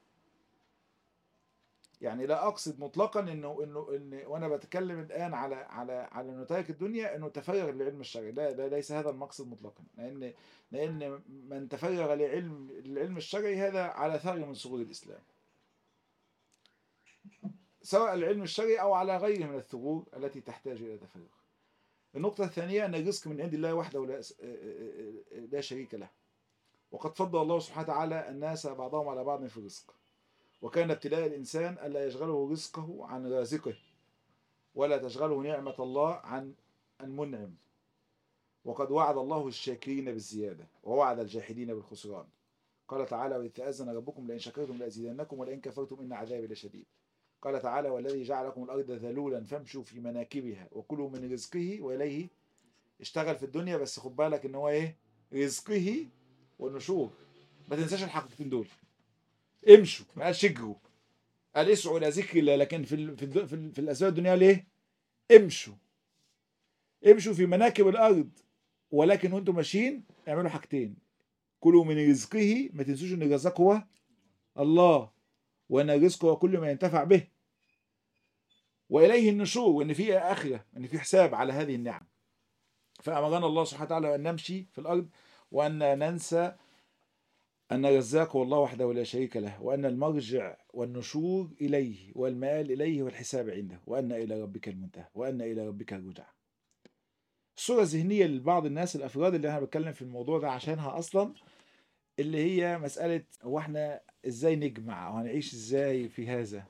يعني لا اقصد مطلقا انه انه ان وانا بتكلم الان على على على نتائج الدنيا انه تفرغ للعلم الشرعي لا ده ليس هذا المقصد مطلقا لان لان من تفرغ لعلم العلم الشرعي هذا على ثغر من ثغور الاسلام سواء العلم الشرعي او على غيره من الثغور التي تحتاج الى تفرغ النقطة الثانية أن الرزق من عند الله وحده لا, لا شريك له وقد فضل الله سبحانه وتعالى الناس بعضهم على بعض في الرزق وكان ابتلاء الإنسان ألا يشغله رزقه عن رازقه ولا تشغله نعمة الله عن المنعم وقد وعد الله الشاكرين بالزيادة ووعد الجاحدين بالخسران قال تعالى وإذ تأذن ربكم لئن شكرتم لأزيدنكم ولئن كفرتم إن عذابي لشديد قال تعالى والذي جعل لكم الأرض ذلولا فامشوا في مناكبها وكلوا من رزقه وإليه اشتغل في الدنيا بس خد بالك إن هو إيه رزقه والنشور ما تنساش الحقيقتين دول امشوا ما قالش اجروا قال اسعوا الى ذكر الله لكن في ال في ال في, ال في الاسباب الدنيا ليه؟ امشوا امشوا في مناكب الارض ولكن وانتم ماشيين اعملوا حاجتين كلوا من رزقه ما تنسوش ان الرزاق هو الله وان الرزق هو كل ما ينتفع به واليه النشور وان في اخره ان في حساب على هذه النعم فامرنا الله سبحانه وتعالى ان نمشي في الارض وان ننسى أن الرزاق هو الله وحده لا شريك له وأن المرجع والنشور إليه والمآل إليه والحساب عنده وأن إلى ربك المنتهى وأن إلى ربك الرجع الصورة الذهنية لبعض الناس الأفراد اللي أنا بتكلم في الموضوع ده عشانها أصلا اللي هي مسألة هو احنا ازاي نجمع وهنعيش ازاي في هذا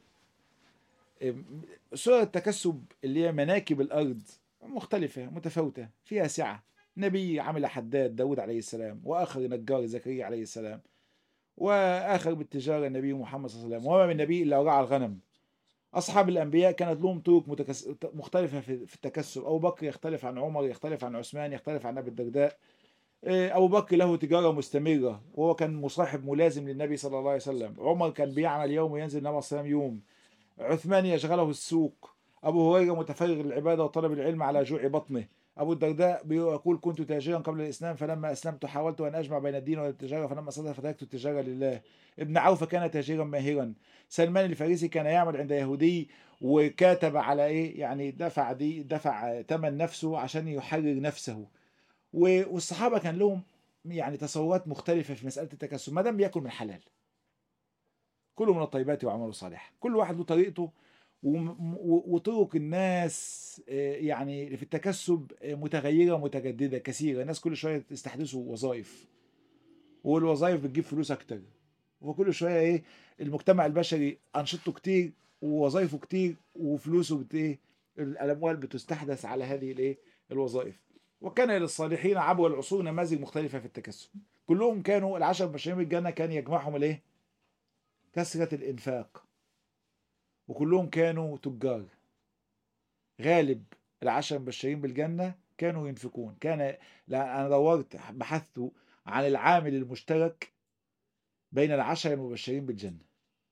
صورة التكسب اللي هي مناكب الأرض مختلفة متفاوتة فيها سعة نبي عمل حداد داود عليه السلام وآخر نجار زكريا عليه السلام وآخر بالتجارة النبي محمد صلى الله عليه وسلم وما من نبي إلا رعى الغنم أصحاب الأنبياء كانت لهم طرق متكس... مختلفة في... في التكسب أبو بكر يختلف عن عمر يختلف عن عثمان يختلف عن أبي الدرداء أبو بكر له تجارة مستمرة وهو كان مصاحب ملازم للنبي صلى الله عليه وسلم عمر كان بيعمل يوم وينزل النبي صلى الله عليه وسلم يوم عثمان يشغله السوق أبو هريرة متفرغ للعبادة وطلب العلم على جوع بطنه أبو الدرداء بيقول كنت تاجرا قبل الإسلام فلما أسلمت حاولت أن أجمع بين الدين والتجارة فلما صدق فتركت التجارة لله ابن عوف كان تاجرا ماهرا سلمان الفارسي كان يعمل عند يهودي وكاتب على إيه يعني دفع دي دفع ثمن نفسه عشان يحرر نفسه والصحابة كان لهم يعني تصورات مختلفة في مسألة التكسب ما دام بياكل من حلال كله من الطيبات وعمله صالح كل واحد له طريقته وطرق الناس يعني في التكسب متغيرة ومتجددة كثيرة الناس كل شوية تستحدثوا وظائف والوظائف بتجيب فلوس أكتر وكل شوية إيه المجتمع البشري أنشطته كتير ووظائفه كتير وفلوسه بت إيه الأموال بتستحدث على هذه الإيه الوظائف وكان للصالحين عبر العصور نماذج مختلفة في التكسب كلهم كانوا العشر المبشرين بالجنة كان يجمعهم الإيه كثرة الإنفاق وكلهم كانوا تجار غالب العشر المبشرين بالجنة كانوا ينفقون كان لا أنا دورت بحثت عن العامل المشترك بين العشر المبشرين بالجنة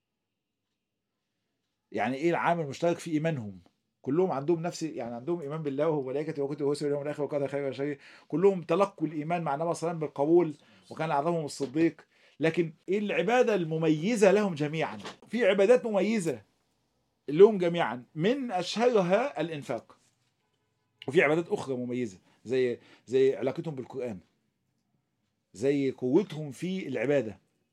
يعني ايه العامل المشترك في ايمانهم كلهم عندهم نفس يعني عندهم ايمان بالله وملائكته وكتبه ورسله واليوم الاخر وقدر خير وشر كلهم تلقوا الايمان مع النبي صلى الله عليه وسلم بالقبول وكان اعظمهم الصديق لكن ايه العباده المميزه لهم جميعا في عبادات مميزه لهم جميعا من اشهرها الانفاق وفي عبادات اخرى مميزه زي زي علاقتهم بالقران زي قوتهم في العباده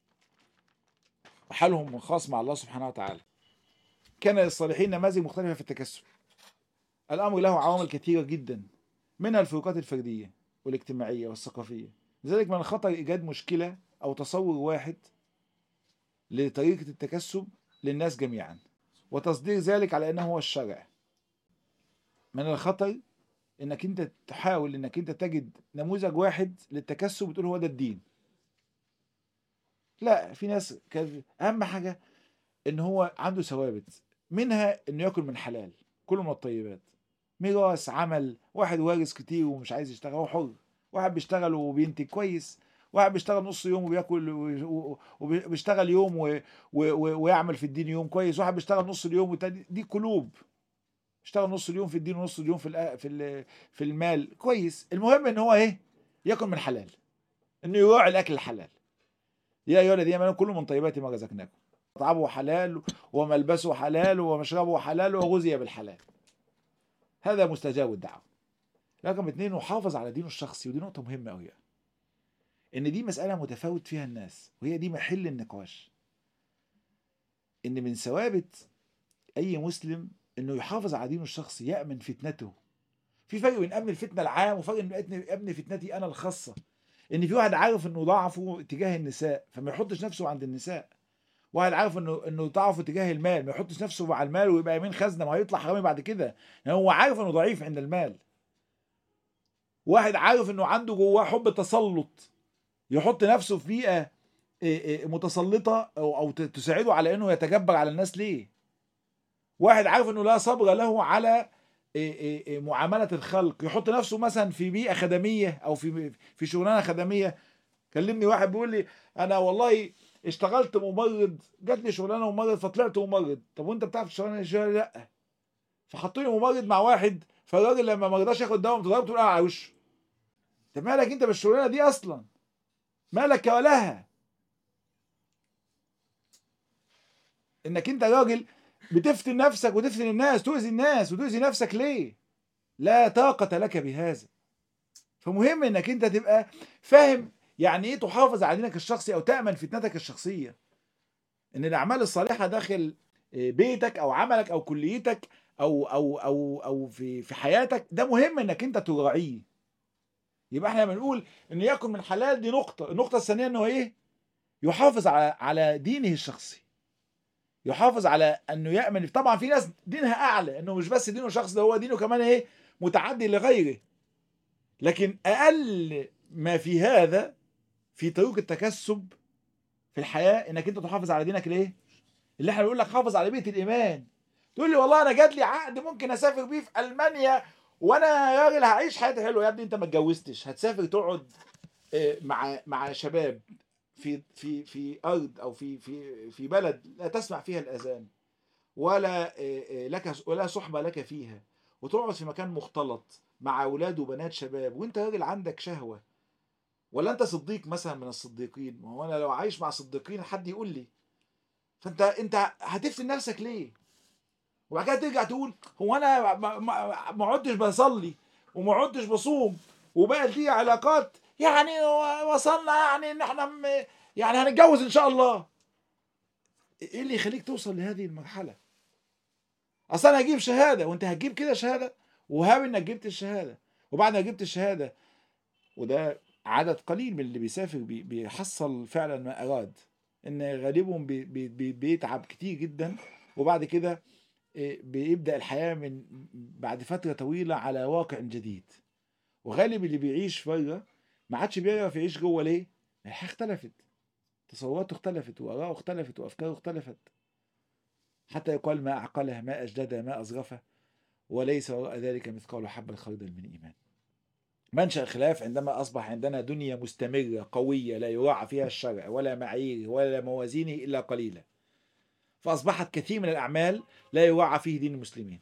وحالهم الخاص مع الله سبحانه وتعالى كان للصالحين نماذج مختلفه في التكسب الامر له عوامل كثيره جدا منها الفروقات الفرديه والاجتماعيه والثقافيه لذلك من الخطر ايجاد مشكله او تصور واحد لطريقه التكسب للناس جميعا وتصدير ذلك على انه هو الشرع من الخطر انك انت تحاول انك انت تجد نموذج واحد للتكسب وتقول هو ده الدين لا في ناس كان اهم حاجه ان هو عنده ثوابت منها انه ياكل من حلال كله من الطيبات ميراث عمل واحد وارث كتير ومش عايز يشتغل هو حر واحد بيشتغل وبينتج كويس واحد بيشتغل نص يوم وبياكل وبيشتغل يوم و... و... ويعمل في الدين يوم كويس واحد بيشتغل نص اليوم وتاني دي قلوب اشتغل نص اليوم في الدين ونص اليوم في الأ... في ال... في المال كويس المهم ان هو ايه ياكل من حلال انه يراعي الاكل الحلال يا ايها الذين امنوا كلوا من طيبات ما رزقناكم مطعمه حلال وملبسه حلال ومشربه حلال وغذي بالحلال هذا مستجاب الدعوه رقم اثنين وحافظ على دينه الشخصي ودي نقطه مهمه قوي يعني. ان دي مساله متفاوت فيها الناس وهي دي محل النقاش ان من ثوابت اي مسلم انه يحافظ على دينه الشخصي يامن فتنته في فرق بين امن الفتنه العام وفرق بين امن فتنتي انا الخاصه ان في واحد عارف انه ضعفه تجاه النساء فما يحطش نفسه عند النساء واحد عارف انه انه ضعفه تجاه المال ما يحطش نفسه مع المال ويبقى يمين خزنه ما هيطلع حرامي بعد كده يعني هو عارف انه ضعيف عند المال واحد عارف انه عنده جواه حب تسلط يحط نفسه في بيئه متسلطه او او تساعده على انه يتجبر على الناس ليه واحد عارف انه لا صبر له على معامله الخلق يحط نفسه مثلا في بيئه خدميه او في في شغلانه خدميه كلمني واحد بيقول لي انا والله اشتغلت ممرض جات لي شغلانه ممرض فطلعت ممرض طب وانت بتعرف الشغلانه دي لا فحطوا لي ممرض مع واحد فالراجل لما ما رضاش ياخد دواء ضربته تقول على وشه طب مالك انت بالشغلانه دي اصلا مالك ولها انك انت راجل بتفتن نفسك وتفتن الناس تؤذي الناس وتؤذي نفسك ليه لا طاقة لك بهذا فمهم انك انت تبقى فاهم يعني ايه تحافظ على دينك الشخصي او تأمن فتنتك الشخصية ان الاعمال الصالحة داخل بيتك او عملك او كليتك او او او او في في حياتك ده مهم انك انت تراعيه يبقى احنا بنقول ان يكن من حلال دي نقطة النقطة الثانية انه ايه يحافظ على على دينه الشخصي يحافظ على انه يامن طبعا في ناس دينها اعلى انه مش بس دينه شخص ده هو دينه كمان ايه متعدي لغيره لكن اقل ما في هذا في طريق التكسب في الحياه انك انت تحافظ على دينك ليه اللي احنا بنقول لك حافظ على بيئه الايمان تقول لي والله انا جات لي عقد ممكن اسافر بيه في المانيا وانا يا راجل هعيش حياتي حلوه يا ابني انت ما اتجوزتش هتسافر تقعد مع مع شباب في في في ارض او في في في بلد لا تسمع فيها الاذان ولا لك ولا صحبه لك فيها وتقعد في مكان مختلط مع اولاد وبنات شباب وانت راجل عندك شهوه ولا انت صديق مثلا من الصديقين ما هو انا لو عايش مع صديقين حد يقول لي فانت انت هتفتن نفسك ليه وبعد كده ترجع تقول هو انا ما عدتش بصلي وما عدتش بصوم وبقى دي علاقات يعني وصلنا يعني ان احنا يعني هنتجوز ان شاء الله ايه اللي يخليك توصل لهذه المرحله اصل انا هجيب شهاده وانت هتجيب كده شهاده وهاب انك جبت الشهاده وبعد ما جبت الشهاده وده عدد قليل من اللي بيسافر بي بيحصل فعلا ما اراد ان غالبهم بي بي بيتعب كتير جدا وبعد كده بيبدا الحياه من بعد فتره طويله على واقع جديد وغالب اللي بيعيش بره ما عادش بيعرف يعيش جوه ليه؟ الحياه اختلفت تصوراته اختلفت واراءه اختلفت وافكاره اختلفت حتى يقال ما اعقله ما اجدده ما اظرفه وليس وراء ذلك مثقال حبة خردل من ايمان منشأ الخلاف عندما أصبح عندنا دنيا مستمرة قوية لا يراعى فيها الشرع ولا معايير ولا موازينه إلا قليلة فأصبحت كثير من الأعمال لا يراعى فيه دين المسلمين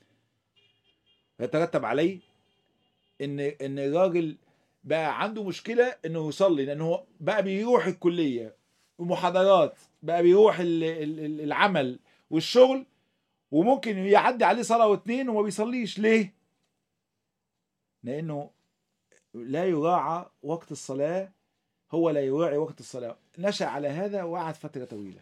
فيترتب عليه إن إن الراجل بقى عنده مشكلة إنه يصلي لأنه بقى بيروح الكلية ومحاضرات بقى بيروح العمل والشغل وممكن يعدي عليه صلاة واتنين وما بيصليش ليه؟ لأنه لا يراعى وقت الصلاة هو لا يراعي وقت الصلاة نشأ على هذا وقعد فترة طويلة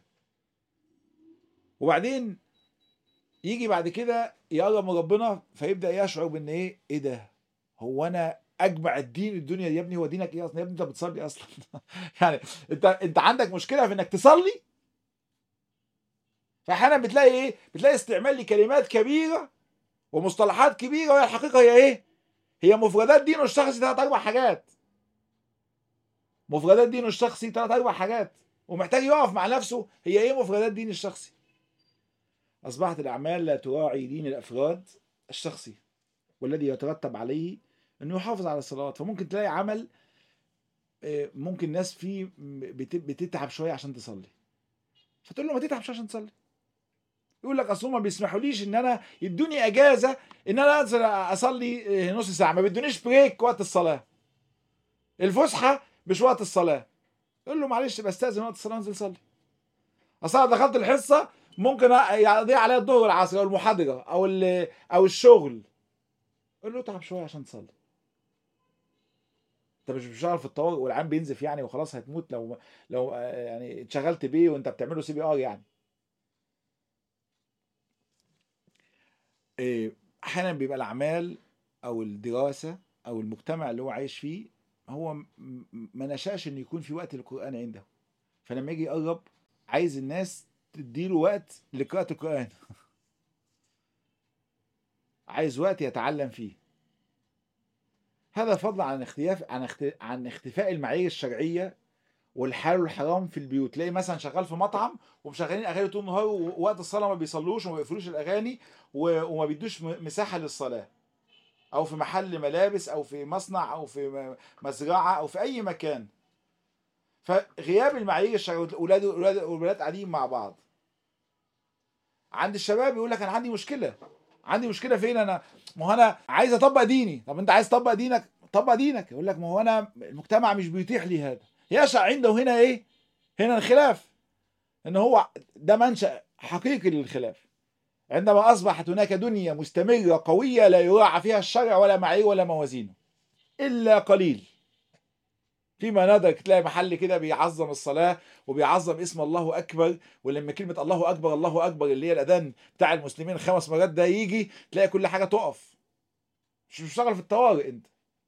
وبعدين يجي بعد كده يقرب من ربنا فيبدأ يشعر بان ايه ايه ده هو انا اجمع الدين الدنيا يا ابني هو دينك ايه اصلا يا ابني انت بتصلي اصلا يعني انت انت عندك مشكله في انك تصلي فاحيانا بتلاقي ايه بتلاقي استعمال لكلمات كبيره ومصطلحات كبيره وهي الحقيقه هي ايه هي مفردات دينه الشخصي ثلاث اربع حاجات مفردات دينه الشخصي ثلاث اربع حاجات ومحتاج يقف مع نفسه هي ايه مفردات دين الشخصي اصبحت الاعمال لا تراعي دين الافراد الشخصي والذي يترتب عليه انه يحافظ على الصلوات فممكن تلاقي عمل ممكن ناس فيه بتتعب شويه عشان تصلي فتقول له ما تتعبش عشان تصلي يقول لك اصل ما بيسمحوليش ان انا يدوني اجازه ان انا انزل اصلي نص ساعه ما بيدونيش بريك وقت الصلاه الفسحه مش وقت الصلاه يقول له معلش بستاذن وقت الصلاه انزل صلي اصل انا دخلت الحصه ممكن يضيع عليا الظهر والعصر او المحاضره او او الشغل قول له اتعب شويه عشان تصلي انت مش بتشتغل في الطوارئ والعام بينزف يعني وخلاص هتموت لو لو يعني اتشغلت بيه وانت بتعمله سي بي ار يعني إيه، احيانا بيبقى الاعمال او الدراسه او المجتمع اللي هو عايش فيه هو م- م- ما نشاش ان يكون في وقت للقران عنده فلما يجي يقرب عايز الناس تديله وقت لقراءه القران عايز وقت يتعلم فيه هذا فضلا عن اختلاف عن اخت... عن اختفاء المعايير الشرعيه والحلال والحرام في البيوت تلاقي مثلا شغال في مطعم ومشغلين اغاني طول النهار ووقت الصلاه ما بيصلوش وما بيقفلوش الاغاني و... وما بيدوش م- مساحه للصلاه او في محل ملابس او في مصنع او في م- مزرعه او في اي مكان فغياب المعايير الشرعيه الاولاد الاولاد والولاد قاعدين مع بعض عند الشباب يقول لك انا عندي مشكله عندي مشكله فين انا ما هو انا عايز اطبق ديني طب انت عايز تطبق دينك طبق دينك يقول لك ما هو انا المجتمع مش بيتيح لي هذا يشع عنده هنا ايه هنا الخلاف ان هو ده منشأ حقيقي للخلاف عندما اصبحت هناك دنيا مستمره قويه لا يراعى فيها الشرع ولا معايير ولا موازينه الا قليل فيما نادر تلاقي محل كده بيعظم الصلاه وبيعظم اسم الله اكبر ولما كلمه الله اكبر الله اكبر اللي هي الاذان بتاع المسلمين خمس مرات ده يجي تلاقي كل حاجه تقف مش بتشتغل في الطوارئ انت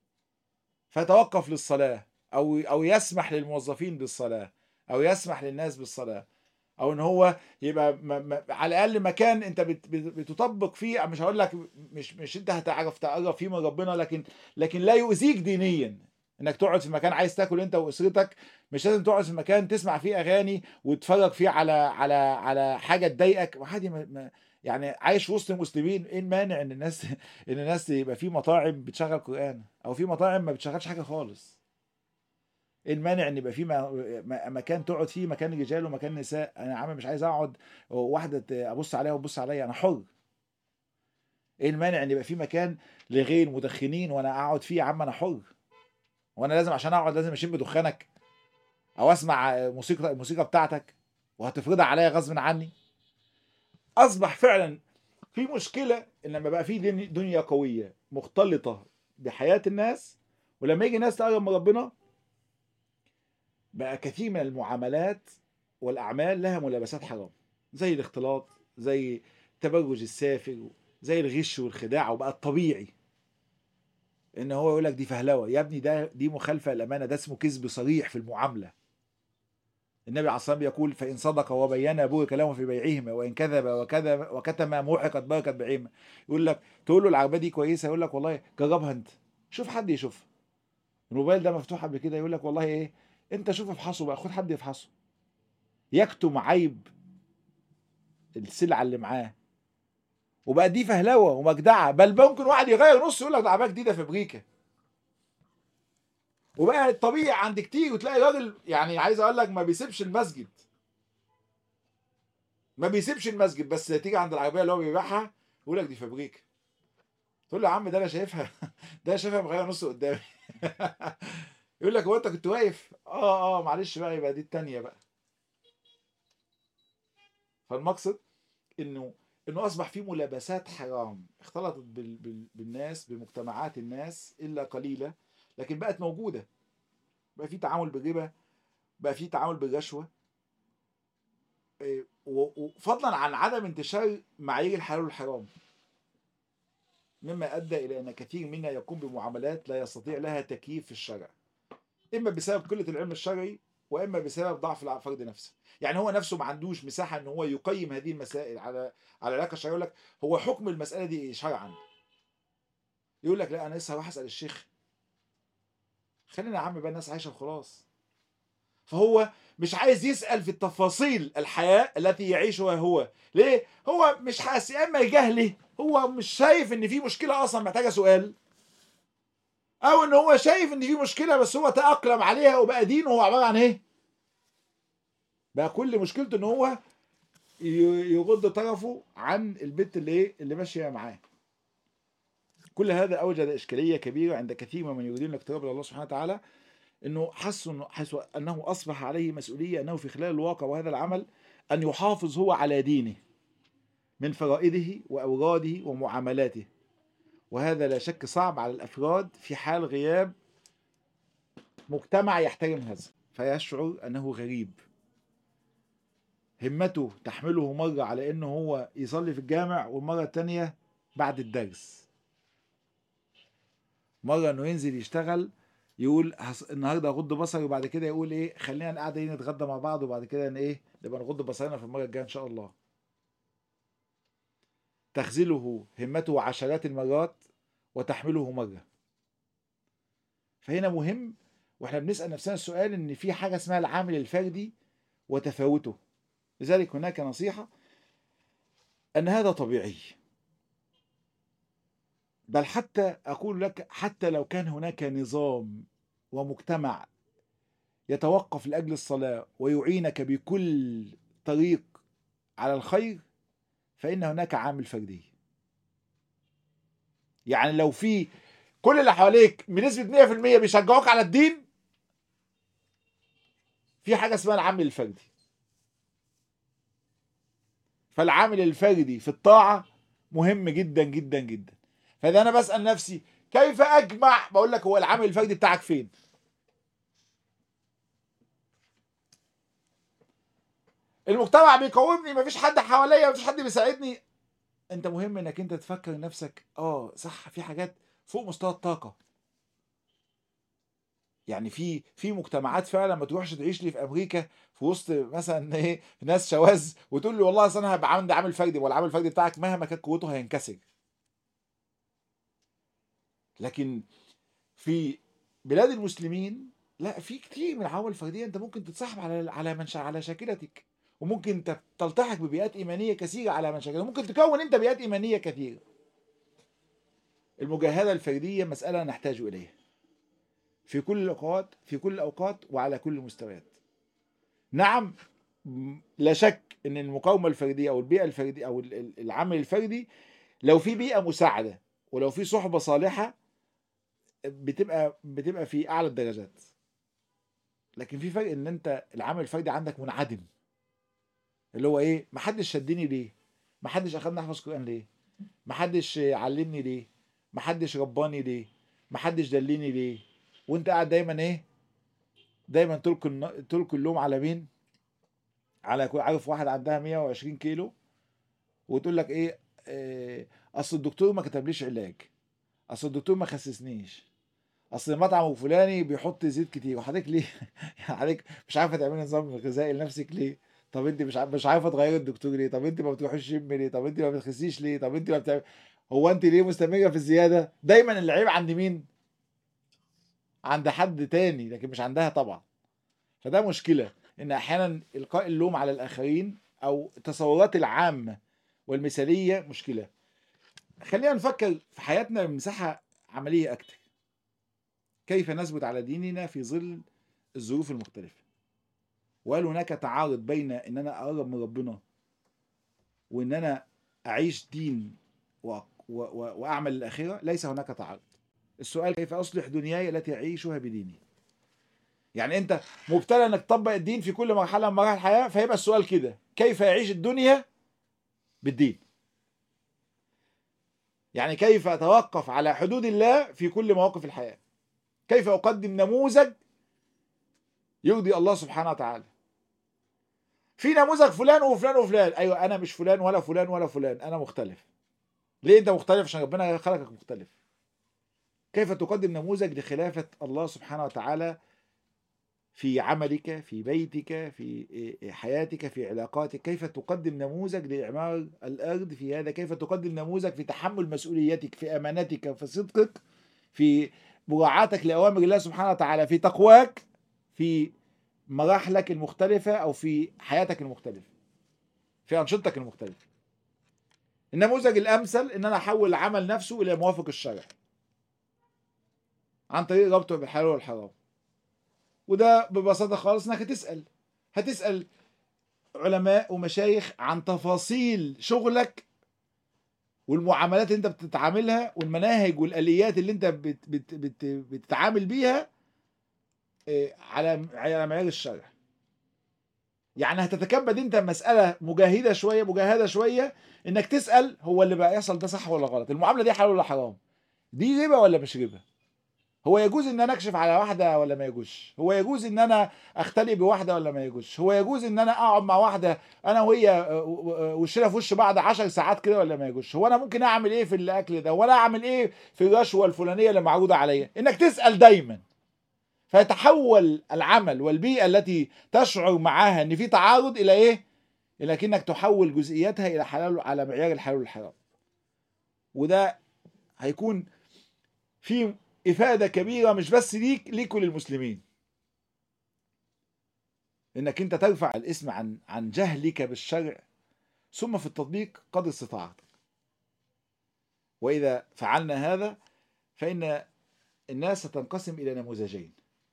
فيتوقف للصلاه او او يسمح للموظفين بالصلاه او يسمح للناس بالصلاه او ان هو يبقى م م على الاقل مكان انت بت بت بتطبق فيه مش هقول لك مش مش انت هتعرف تقرب فيه من ربنا لكن لكن لا يؤذيك دينيا انك تقعد في مكان عايز تاكل انت واسرتك مش لازم تقعد في مكان تسمع فيه اغاني وتتفرج فيه على على على حاجه تضايقك وعادي ما- ما- يعني عايش وسط مسلمين ايه المانع ان الناس ان الناس يبقى في مطاعم بتشغل قران او في مطاعم ما بتشغلش حاجه خالص ايه المانع ان يبقى في م- م- مكان تقعد فيه مكان رجال ومكان نساء انا يا عم مش عايز اقعد واحده ت- ابص عليها وتبص عليا انا حر ايه المانع ان يبقى في مكان لغير مدخنين وانا اقعد فيه يا عم انا حر وانا لازم عشان اقعد لازم اشم دخانك او اسمع موسيقى الموسيقى بتاعتك وهتفرضها عليا غصب عني اصبح فعلا في مشكله ان لما بقى في دن- دنيا قويه مختلطه بحياه الناس ولما يجي ناس تقرب من ربنا بقى كثير من المعاملات والاعمال لها ملابسات حرام زي الاختلاط زي التبرج السافر زي الغش والخداع وبقى الطبيعي ان هو يقول لك دي فهلوه يا ابني ده دي مخالفه للامانه ده اسمه كذب صريح في المعامله النبي عليه الصلاه والسلام يقول فان صدق وبين بورك لهما في بيعهما وان كذب وكذب وكتم محقت بركه بيعهما يقول لك تقول له العربيه دي كويسه يقول لك والله جربها انت شوف حد يشوفها الموبايل ده مفتوح قبل كده يقول لك والله ايه انت شوف افحصه بقى خد حد يفحصه يكتم عيب السلعه اللي معاه وبقى دي فهلوه ومجدعه بل ممكن واحد يغير نص يقول لك ده عربيه جديده في امريكا وبقى الطبيعي عند كتير وتلاقي راجل يعني عايز اقول لك ما بيسيبش المسجد ما بيسيبش المسجد بس تيجي عند العربيه اللي هو بيبيعها يقول لك دي في امريكا تقول له يا عم ده انا شايفها ده انا شايفها مغير نص قدامي يقول لك هو انت كنت واقف اه اه معلش بقى يبقى دي التانية بقى فالمقصد انه انه اصبح في ملابسات حرام اختلطت بال... بال... بالناس بمجتمعات الناس الا قليله لكن بقت موجوده بقى في تعامل بالربا بقى في تعامل بالرشوه إيه، و- وفضلا عن عدم انتشار معايير الحلال والحرام مما ادى الى ان كثير منا يقوم بمعاملات لا يستطيع لها تكييف في الشرع اما بسبب قله العلم الشرعي واما بسبب ضعف الفرد نفسه يعني هو نفسه ما عندوش مساحه ان هو يقيم هذه المسائل على على العلاقه الشرعيه يقول لك هو حكم المساله دي إيه شرعا يقول لك لا انا لسه هروح اسال الشيخ خلينا يا عم بقى الناس عايشه وخلاص فهو مش عايز يسال في التفاصيل الحياه التي يعيشها هو ليه هو مش حاسس يا اما جهله هو مش شايف ان في مشكله اصلا محتاجه سؤال او ان هو شايف ان في مشكله بس هو تاقلم عليها وبقى دينه هو عباره عن ايه بقى كل مشكلته ان هو ي- يغض طرفه عن البنت اللي ايه اللي ماشيه معاه كل هذا اوجد اشكاليه كبيره عند كثير ممن يريدون الاقتراب الى الله سبحانه وتعالى انه حسوا إنه- حيث انه اصبح عليه مسؤوليه انه في خلال الواقع وهذا العمل ان يحافظ هو على دينه من فرائضه واوراده ومعاملاته وهذا لا شك صعب على الافراد في حال غياب مجتمع يحترم هذا فيشعر انه غريب همته تحمله مرة على انه هو يصلي في الجامع والمرة التانية بعد الدرس مره انه ينزل يشتغل يقول هص... النهارده اغض بصري وبعد كده يقول ايه خلينا نقعد ايه نتغدى مع بعض وبعد كده ن- ايه نبقى نغض بصرنا في المره الجايه ان شاء الله تخذله همته عشرات المرات وتحمله مره فهنا مهم واحنا بنسال نفسنا السؤال ان في حاجه اسمها العامل الفردي وتفاوته لذلك هناك نصيحه ان هذا طبيعي بل حتى اقول لك حتى لو كان هناك نظام ومجتمع يتوقف لاجل الصلاه ويعينك بكل طريق على الخير فان هناك عامل فردي يعني لو في كل اللي حواليك بنسبه 100% بيشجعوك على الدين في حاجه اسمها العامل الفردي فالعامل الفردي في الطاعه مهم جدا جدا جدا فده انا بسال نفسي كيف اجمع بقول لك هو العامل الفردي بتاعك فين المجتمع بيقاومني مفيش حد حواليا مفيش حد بيساعدني انت مهم انك انت تفكر نفسك اه صح في حاجات فوق مستوى الطاقه يعني في في مجتمعات فعلا ما تروحش تعيش لي في امريكا في وسط مثلا ايه ناس شواذ وتقول لي والله اصل انا هبقى عامل عامل فردي والعامل الفردي بتاعك مهما كانت قوته هينكسر لكن في بلاد المسلمين لا في كتير من العوامل الفرديه انت ممكن تتصاحب على على من شا- على شاكلتك وممكن ت- تلتحق ببيئات ايمانيه كثيره على من شاكلتك وممكن تكون انت بيئات ايمانيه كثيره المجاهده الفرديه مساله نحتاج اليها في كل الاوقات في كل الاوقات وعلى كل المستويات نعم م- لا شك ان المقاومه الفرديه او البيئه الفرديه او ال- ال- العمل الفردي لو في بيئه مساعده ولو في صحبه صالحه بتبقى بتبقى في اعلى الدرجات لكن في فرق ان انت العمل الفردي عندك منعدم اللي هو ايه محدش شدني ليه محدش اخدني احفظ قران ليه محدش علمني ليه محدش رباني ليه محدش دلني ليه وانت قاعد دايما ايه دايما تلقي الن- تلقي اللوم على مين على كل- عارف واحد عندها 120 كيلو وتقول لك ايه, إيه اصل الدكتور ما كتبليش علاج اصل الدكتور ما خسسنيش اصل المطعم الفلاني بيحط زيت كتير وحضرتك ليه يعني حضرتك مش عارفه تعملي نظام غذائي لنفسك ليه طب انت مش عارفه مش عارفه تغيري الدكتور ليه طب انت ما بتروحيش جيم ليه طب انت ما بتخسيش ليه طب انت ما بتعمل هو انت ليه مستمره في الزياده دايما العيب عند مين عند حد تاني لكن مش عندها طبعا فده مشكله ان احيانا القاء اللوم على الاخرين او التصورات العامه والمثاليه مشكله خلينا نفكر في حياتنا بمساحه عمليه اكتر كيف نثبت على ديننا في ظل الظروف المختلفه وهل هناك تعارض بين ان انا اقرب من ربنا وان انا اعيش دين و... و... و... واعمل الاخره ليس هناك تعارض السؤال كيف اصلح دنياي التي اعيشها بديني يعني انت مبتلى انك تطبق الدين في كل مرحله من مراحل الحياه فيبقى السؤال كده كيف يعيش الدنيا بالدين يعني كيف اتوقف على حدود الله في كل مواقف الحياه كيف اقدم نموذج يرضي الله سبحانه وتعالى في نموذج فلان وفلان وفلان ايوه انا مش فلان ولا فلان ولا فلان انا مختلف ليه انت مختلف عشان ربنا خلقك مختلف كيف تقدم نموذج لخلافة الله سبحانه وتعالى في عملك في بيتك في حياتك في علاقاتك كيف تقدم نموذج لإعمار الأرض في هذا كيف تقدم نموذج في تحمل مسؤوليتك في أمانتك في صدقك في مراعاتك لأوامر الله سبحانه وتعالى في تقواك في مراحلك المختلفة أو في حياتك المختلفة في أنشطتك المختلفة النموذج الأمثل إن أنا أحول العمل نفسه إلى موافق الشرع عن طريق ربطه بالحلال والحرام وده ببساطة خالص إنك هتسأل هتسأل علماء ومشايخ عن تفاصيل شغلك والمعاملات اللي انت بتتعاملها والمناهج والاليات اللي انت بت بت بت بتتعامل بيها على على معيار الشرع يعني هتتكبد انت مساله مجاهده شويه مجاهده شويه انك تسال هو اللي بقى يحصل ده صح ولا غلط المعامله دي حلال ولا حرام دي ربا ولا مش ربا هو يجوز ان انا اكشف على واحده ولا ما يجوزش هو يجوز ان انا اختلي بواحده ولا ما يجوزش هو يجوز ان انا اقعد مع واحده انا وهي آه، آه، وشنا في وش بعض 10 ساعات كده ولا ما يجوزش هو انا ممكن اعمل ايه في الاكل ده ولا اعمل ايه في الرشوه الفلانيه اللي معروضه عليا انك تسال دايما فيتحول العمل والبيئه التي تشعر معاها ان في تعارض الى ايه الى انك تحول جزئياتها الى حلال على معيار الحلال والحرام وده هيكون في افاده كبيره مش بس ليك ليك وللمسلمين انك انت ترفع الاسم عن عن جهلك بالشرع ثم في التطبيق قدر استطاعتك واذا فعلنا هذا فان الناس ستنقسم الى نموذجين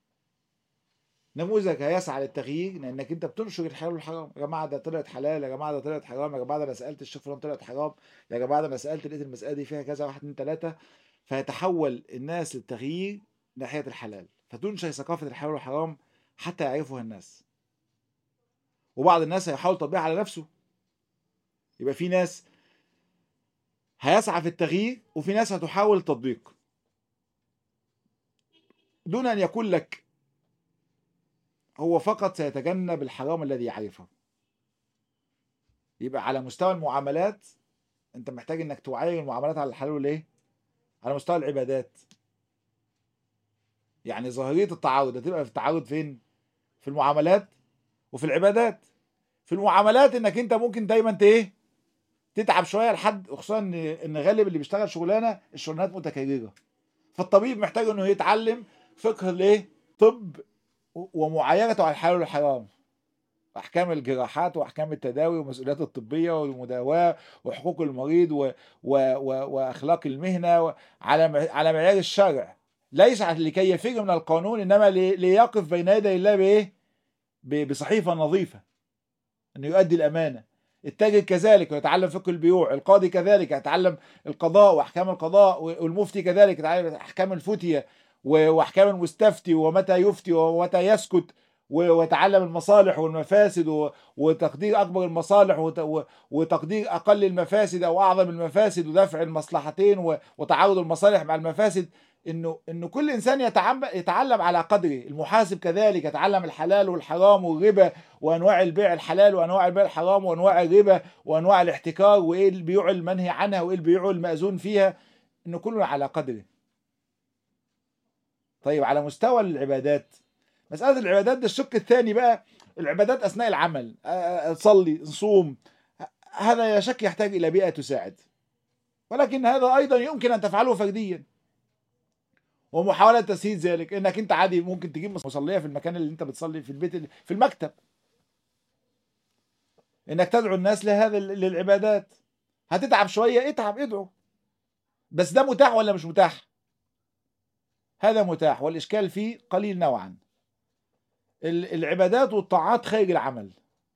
نموذج هيسعى للتغيير لانك انت بتنشر الحلال والحرام يا جماعه ده طلعت حلال يا جماعه ده طلعت حرام يا جماعه ده انا سالت الشيخ فلان طلعت حرام يا جماعه ده انا سالت لقيت المساله دي فيها كذا واحد اتنين تلاته فيتحول الناس للتغيير ناحيه الحلال فتنشر ثقافه الحلال والحرام حتى يعرفها الناس وبعض الناس هيحاول تطبيقها على نفسه يبقى في ناس هيسعى في التغيير وفي ناس هتحاول التطبيق دون ان يكون لك هو فقط سيتجنب الحرام الذي يعرفه يبقى على مستوى المعاملات انت محتاج انك توعي المعاملات على الحلال والايه على مستوى العبادات يعني ظاهريه التعارض هتبقى في التعارض فين في المعاملات وفي العبادات في المعاملات انك انت ممكن دايما ت- ايه تتعب شويه لحد خصوصا ان ان غالب اللي بيشتغل شغلانه الشغلانات متكرره فالطبيب محتاج انه يتعلم فقه الايه طب ومعايرته على الحلال والحرام احكام الجراحات واحكام التداوي والمسؤوليات الطبيه والمداواه وحقوق المريض و... و... و... واخلاق المهنه و... على م... على معيار الشرع ليس لكي يفر من القانون انما لي... ليقف بين يدي الله بايه؟ ب... بصحيفه نظيفه انه يؤدي الامانه التاجر كذلك ويتعلم فقه البيوع القاضي كذلك يتعلم القضاء واحكام القضاء والمفتي كذلك يتعلم احكام الفتيه و- واحكام المستفتي ومتى يفتي ومتى يسكت و- ويتعلم المصالح والمفاسد و- وتقدير اكبر المصالح وت- و- وتقدير اقل المفاسد او اعظم المفاسد ودفع المصلحتين و- وتعارض المصالح مع المفاسد انه انه كل انسان يتعلم يتعلم على قدره المحاسب كذلك يتعلم الحلال والحرام والربا وانواع البيع الحلال وانواع البيع الحرام وانواع الربا وانواع الاحتكار وايه البيوع المنهي عنها وايه البيوع المأذون فيها انه كله على قدره طيب على مستوى العبادات مسألة العبادات ده الشق الثاني بقى العبادات أثناء العمل آه، آه، نصلي نصوم ه- هذا لا شك يحتاج إلى بيئة تساعد ولكن هذا أيضا يمكن أن تفعله فرديا ومحاولة تسهيل ذلك إنك أنت عادي ممكن تجيب مصلية في المكان اللي أنت بتصلي في البيت اللي- في المكتب إنك تدعو الناس لهذا للعبادات هتتعب شوية اتعب ادعو بس ده متاح ولا مش متاح؟ هذا متاح والإشكال فيه قليل نوعا ال- العبادات والطاعات خارج العمل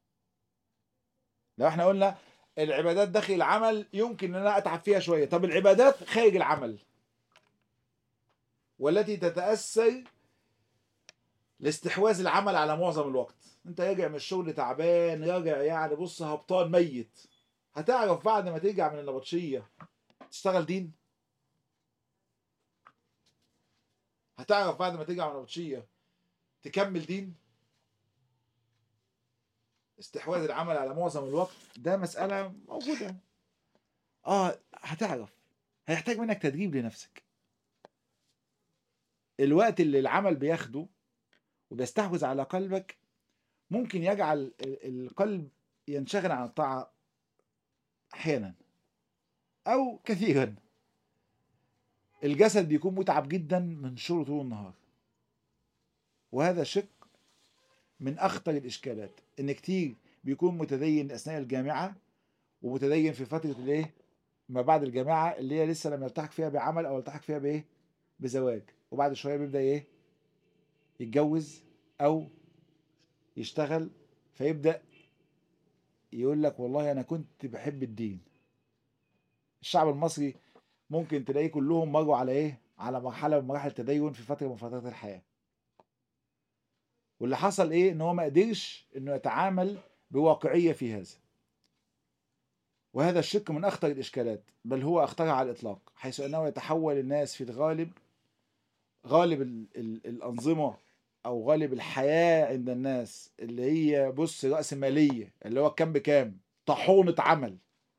لو احنا قلنا العبادات داخل العمل يمكن ان انا اتعب فيها شويه طب العبادات خارج العمل والتي تتاثر لاستحواذ العمل على معظم الوقت انت راجع من الشغل تعبان راجع يعني بص هبطان ميت هتعرف بعد ما ترجع من النبطشيه تشتغل دين هتعرف بعد ما ترجع من النبطشيه تكمل دين استحواذ العمل على معظم الوقت ده مسألة موجودة اه هتعرف هيحتاج منك تدريب لنفسك الوقت اللي العمل بياخده وبيستحوذ على قلبك ممكن يجعل ال- القلب ينشغل عن الطاعة أحيانا أو كثيرا الجسد بيكون متعب جدا من شغله طول النهار وهذا شق من اخطر الاشكالات ان كتير بيكون متدين اثناء الجامعه ومتدين في فتره الايه ما بعد الجامعه اللي هي لسه لم يلتحق فيها بعمل او يلتحق فيها بايه بزواج وبعد شويه بيبدا ايه يتجوز او يشتغل فيبدا يقول لك والله انا كنت بحب الدين الشعب المصري ممكن تلاقيه كلهم مروا على ايه على مرحله من مراحل التدين في فتره من فترات الحياه واللي حصل ايه ان هو ما قدرش انه يتعامل بواقعيه في هذا وهذا الشق من اخطر الاشكالات بل هو اخطرها على الاطلاق حيث انه يتحول الناس في الغالب غالب ال ال الانظمه او غالب الحياه عند الناس اللي هي بص راس ماليه اللي هو كام بكام طاحونه عمل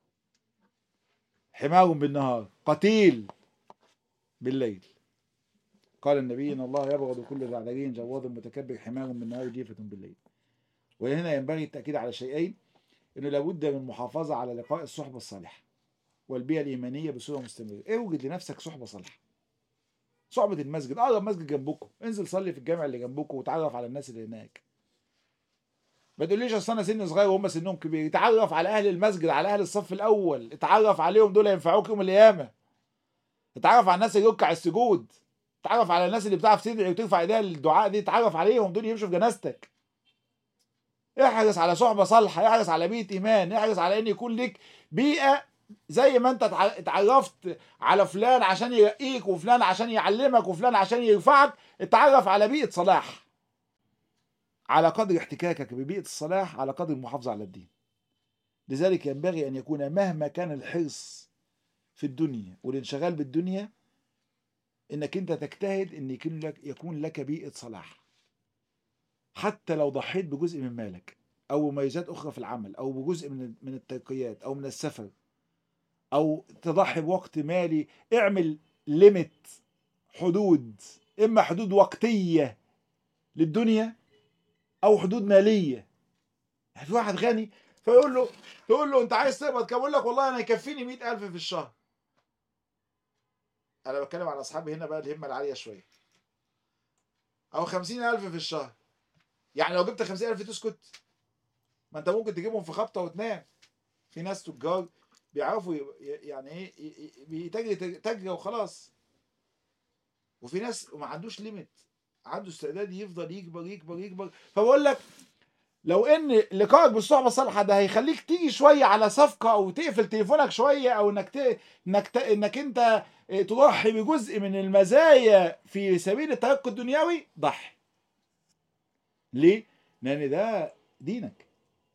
حمار بالنهار قتيل بالليل قال النبي ان الله يبغض كل ذعذرين جواد متكبر حمار بالنهار جيفة بالليل وهنا ينبغي التاكيد على شيئين انه لابد من المحافظه على لقاء الصحبه الصالحه والبيئه الايمانيه بصوره مستمره اوجد لنفسك صحبه صالحه صحبه المسجد اقرب مسجد جنبكم انزل صلي في الجامع اللي جنبكم وتعرف على الناس اللي هناك ما تقوليش اصل انا سني صغير وهم سنهم كبير اتعرف على اهل المسجد على اهل الصف الاول اتعرف عليهم دول ينفعوك يوم القيامه اتعرف على الناس اللي يركع السجود اتعرف على الناس اللي بتعرف تدعي وترفع ايديها للدعاء دي اتعرف عليهم دول يمشوا في جنازتك احرص على صحبه صالحه احرص على بيئه ايمان احرص على ان يكون لك بيئه زي ما انت اتعرفت على فلان عشان يرقيك وفلان عشان يعلمك وفلان عشان يرفعك اتعرف على بيئه صلاح على قدر احتكاكك ببيئه الصلاح على قدر المحافظه على الدين لذلك ينبغي ان يكون مهما كان الحرص في الدنيا والانشغال بالدنيا انك انت تجتهد ان يكون لك يكون لك بيئه صلاح حتى لو ضحيت بجزء من مالك او مميزات اخرى في العمل او بجزء من من الترقيات او من السفر او تضحي بوقت مالي اعمل ليميت حدود اما حدود وقتيه للدنيا او حدود ماليه يعني في واحد غني فيقول له تقول له انت عايز تقبض كام يقول لك والله انا يكفيني 100000 في الشهر انا بتكلم على اصحابي هنا بقى الهمه العاليه شويه او 50000 في الشهر يعني لو جبت 50000 تسكت ما انت ممكن تجيبهم في خبطه وتنام في ناس تجار بيعرفوا يعني ايه بيتجري تجري وخلاص وفي ناس ما عندوش ليميت عنده استعداد يفضل يكبر يكبر يكبر فبقول لك لو ان لقائك بالصحبه الصالحه ده هيخليك تيجي شويه على صفقه او تقفل تليفونك شويه او انك ت... انك ت... انك انت تضحي بجزء من المزايا في سبيل الترقي الدنيوي ضحي ليه؟ لان ده دينك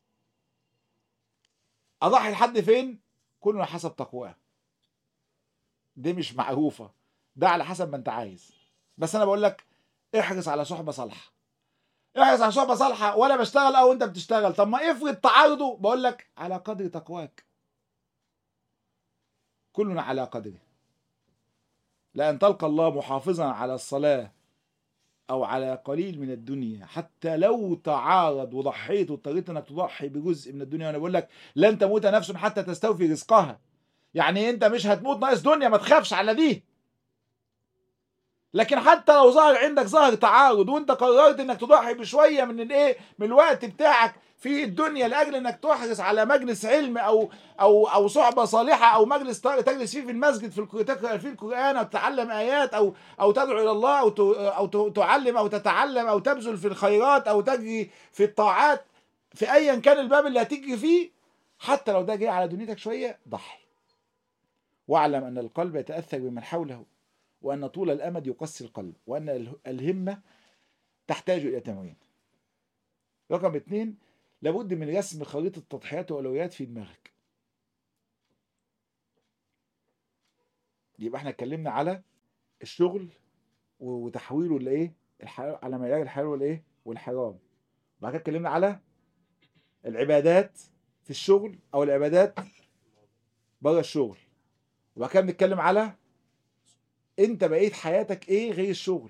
اضحي لحد فين؟ كله حسب تقواه دي مش معروفه ده على حسب ما انت عايز بس انا بقول لك احرص على صحبه صالحه احرص على صحبه صالحه ولا بشتغل او انت بتشتغل طب ما افرض تعارضه بقول لك على قدر تقواك كلنا على قدره لأن تلقى الله محافظا على الصلاة أو على قليل من الدنيا حتى لو تعارض وضحيت واضطريت انك تضحي بجزء من الدنيا وانا بقول لك لن تموت نفس حتى تستوفي رزقها يعني انت مش هتموت ناقص دنيا ما تخافش على دي لكن حتى لو ظهر عندك ظهر تعارض وانت قررت انك تضحي بشويه من الايه من الوقت بتاعك في الدنيا لاجل انك تحرص على مجلس علم او او او صحبه صالحه او مجلس تجلس فيه في المسجد في تقرا فيه القران او تتعلم ايات او او تدعو الى الله او او تعلم او تتعلم او تبذل في الخيرات او تجري في الطاعات في ايا كان الباب اللي هتجري فيه حتى لو ده جاي على دنيتك شويه ضحي واعلم ان القلب يتاثر بمن حوله وأن طول الأمد يقسي القلب وأن الهمة تحتاج إلى تمرين رقم اثنين لابد من رسم خريطة تضحيات وأولويات في دماغك يبقى احنا اتكلمنا على الشغل وتحويله لايه على معيار الحلال والايه والحرام وبعد كده اتكلمنا على العبادات في الشغل او العبادات بره الشغل وبعد كده بنتكلم على انت بقيت حياتك ايه غير الشغل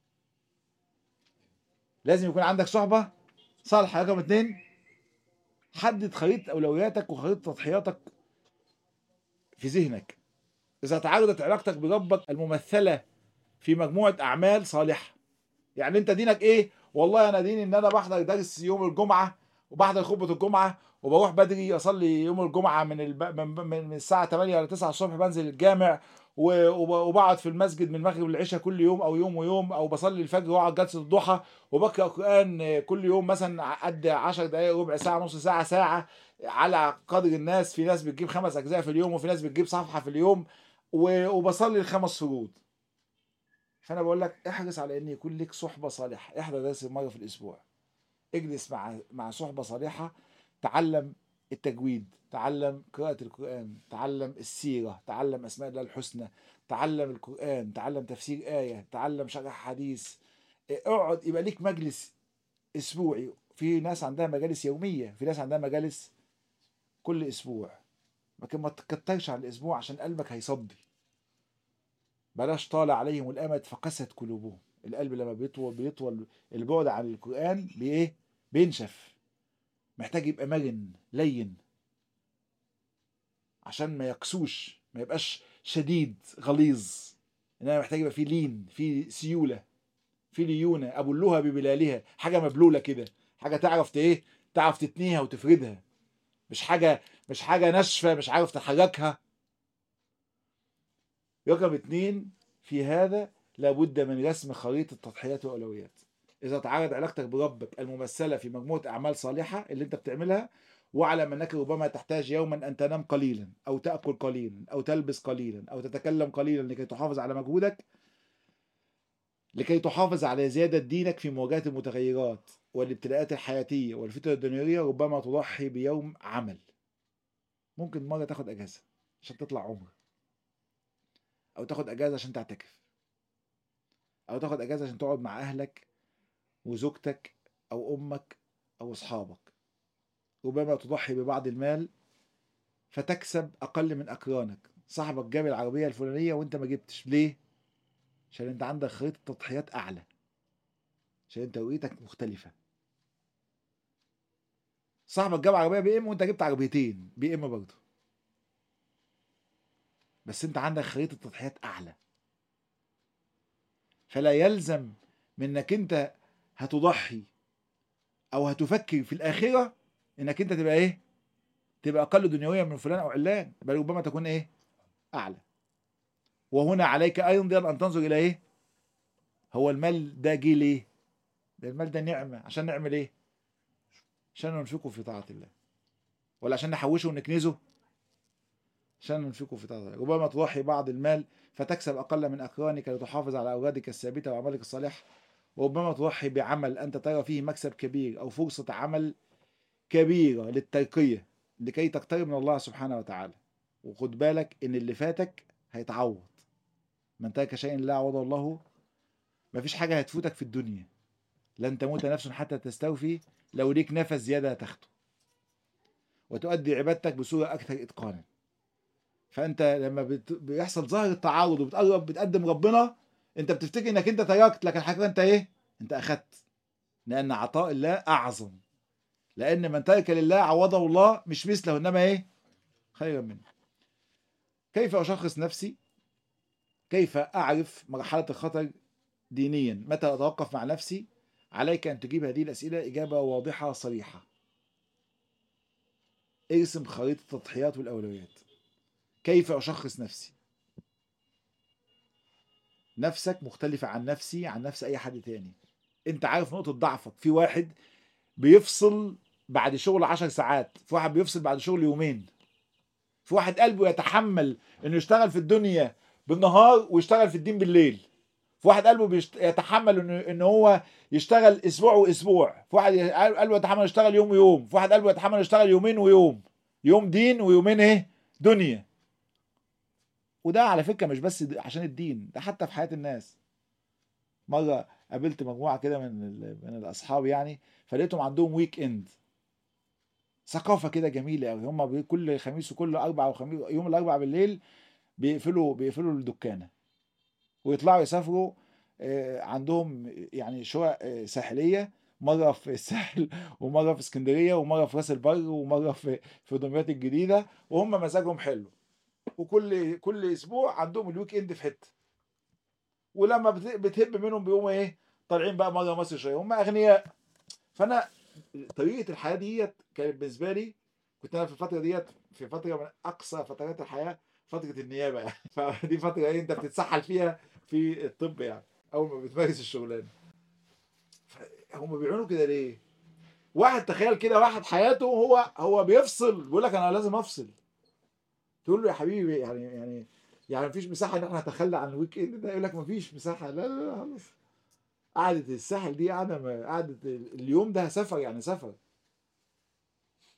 لازم يكون عندك صحبة صالحة رقم اتنين حدد خريطة أولوياتك وخريطة تضحياتك في ذهنك إذا تعارضت علاقتك بربك الممثلة في مجموعة أعمال صالحة يعني أنت دينك إيه؟ والله أنا ديني إن أنا بحضر درس يوم الجمعة وبحضر خطبة الجمعة وبروح بدري أصلي يوم الجمعة من الب... من, من الساعة 8 ولا 9 الصبح بنزل الجامع وبقعد في المسجد من المغرب للعشاء كل يوم او يوم ويوم او بصلي الفجر واقعد جلسه الضحى وبقرا قران كل يوم مثلا قد 10 دقائق ربع ساعه نص ساعه ساعه على قدر الناس في ناس بتجيب خمس اجزاء في اليوم وفي ناس بتجيب صفحه في اليوم وبصلي الخمس فروض فانا بقول لك احرص على ان يكون لك صحبه صالحه احضر درس مره في الاسبوع اجلس مع مع صحبه صالحه تعلم التجويد تعلم قراءة القرآن تعلم السيرة تعلم أسماء الله الحسنى تعلم القرآن تعلم تفسير آية تعلم شرح حديث اقعد يبقى ليك مجلس اسبوعي في ناس عندها مجالس يومية في ناس عندها مجالس كل اسبوع لكن ما تكترش عن الاسبوع عشان قلبك هيصدي بلاش طال عليهم الامد فقست قلوبهم القلب لما بيطول بيطول البعد عن القرآن بايه بينشف محتاج يبقى مرن لين عشان ما يقسوش ما يبقاش شديد غليظ انما محتاج يبقى فيه لين فيه سيوله في ليونه ابلها ببلالها حاجه مبلوله كده حاجه تعرف ايه تعرف تتنيها وتفردها مش حاجه مش حاجه ناشفه مش عارف تحركها رقم اتنين في هذا لابد من رسم خريطه تضحيات واولويات اذا تعرض علاقتك بربك الممثله في مجموعه اعمال صالحه اللي انت بتعملها واعلم انك ربما تحتاج يوما ان تنام قليلا او تاكل قليلا او تلبس قليلا او تتكلم قليلا لكي تحافظ على مجهودك لكي تحافظ على زيادة دينك في مواجهة المتغيرات والابتلاءات الحياتية والفتن الدنيوية ربما تضحي بيوم عمل ممكن مرة تاخد أجازة عشان تطلع عمرة أو تاخد أجازة عشان تعتكف أو تاخد أجازة عشان تقعد مع أهلك وزوجتك أو أمك أو أصحابك ربما تضحي ببعض المال فتكسب أقل من أقرانك صاحبك جاب العربية الفلانية وأنت ما جبتش ليه؟ عشان انت عندك خريطة تضحيات اعلى عشان انت رؤيتك مختلفة صاحبك جاب عربية بي ام وانت جبت عربيتين بي ام برضه بس انت عندك خريطة تضحيات اعلى فلا يلزم من انك انت هتضحي او هتفكر في الاخرة انك انت تبقى ايه تبقى اقل دنيويا من فلان او علان بل ربما تكون ايه اعلى وهنا عليك ايضا ان تنظر الى ايه هو المال ده جه ليه ده المال ده نعمه عشان نعمل ايه عشان ننفقه في طاعه الله ولا عشان نحوشه ونكنزه عشان ننفقه في طاعه الله ربما تضحي بعض المال فتكسب اقل من اقرانك لتحافظ على اولادك الثابته واعمالك الصالحه وربما تضحي بعمل انت ترى فيه مكسب كبير او فرصه عمل كبيره للترقيه لكي تقترب من الله سبحانه وتعالى وخد بالك ان اللي فاتك هيتعوض من ترك شيء لا عوضه الله مفيش حاجة هتفوتك في الدنيا لن تموت نفس حتى تستوفي لو ليك نفس زيادة هتاخده وتؤدي عبادتك بصورة أكثر إتقانا فأنت لما بت... بيحصل ظاهر التعارض وبتقرب بتقدم ربنا أنت بتفتكر إنك أنت تركت لكن الحقيقة أنت إيه؟ أنت أخدت لأن عطاء الله أعظم لأن من ترك لله عوضه الله مش مثله إنما إيه؟ خيرا منه كيف أشخص نفسي؟ كيف أعرف مرحلة الخطر دينيا متى أتوقف مع نفسي عليك أن تجيب هذه الأسئلة إجابة واضحة صريحة ارسم خريطة التضحيات والأولويات كيف أشخص نفسي نفسك مختلفة عن نفسي عن نفس أي حد تاني أنت عارف نقطة ضعفك في واحد بيفصل بعد شغل عشر ساعات في واحد بيفصل بعد شغل يومين في واحد قلبه يتحمل انه يشتغل في الدنيا بالنهار ويشتغل في الدين بالليل في واحد قلبه بيشت... يتحمل انه ان هو يشتغل اسبوع واسبوع في واحد قلبه يتحمل يشتغل يوم ويوم في واحد قلبه يتحمل يشتغل يومين ويوم يوم دين ويومين ايه دنيا وده على فكره مش بس عشان الدين ده حتى في حياه الناس مره قابلت مجموعه كده من ال... من الاصحاب يعني فلقيتهم عندهم ويك اند ثقافه كده جميله قوي هم كل خميس وكل اربع وخميس يوم الاربع بالليل بيقفلوا بيقفلوا الدكانه ويطلعوا يسافروا عندهم يعني شقق ساحليه مره في الساحل ومره في اسكندريه ومره في راس البر ومره في في دمياط الجديده وهم مزاجهم حلو وكل كل اسبوع عندهم الويك اند في حته ولما بتهب منهم بيقوموا ايه طالعين بقى مره مصر شويه هم اغنياء فانا طريقه الحياه ديت كانت بالنسبه لي كنت انا في الفتره ديت في فتره من اقصى فترات الحياه فتره النيابه يعني فدي فتره ايه انت بتتسحل فيها في الطب يعني اول ما بتمارس الشغلانه هم بيعملوا كده ليه واحد تخيل كده واحد حياته هو هو بيفصل بيقول لك انا لازم افصل تقول له يا حبيبي يعني يعني يعني مفيش مساحه ان احنا نتخلى عن الويك اند ده يقول لك مفيش مساحه لا لا لا خلاص قعدة الساحل دي قعدة قعدة اليوم ده سفر يعني سفر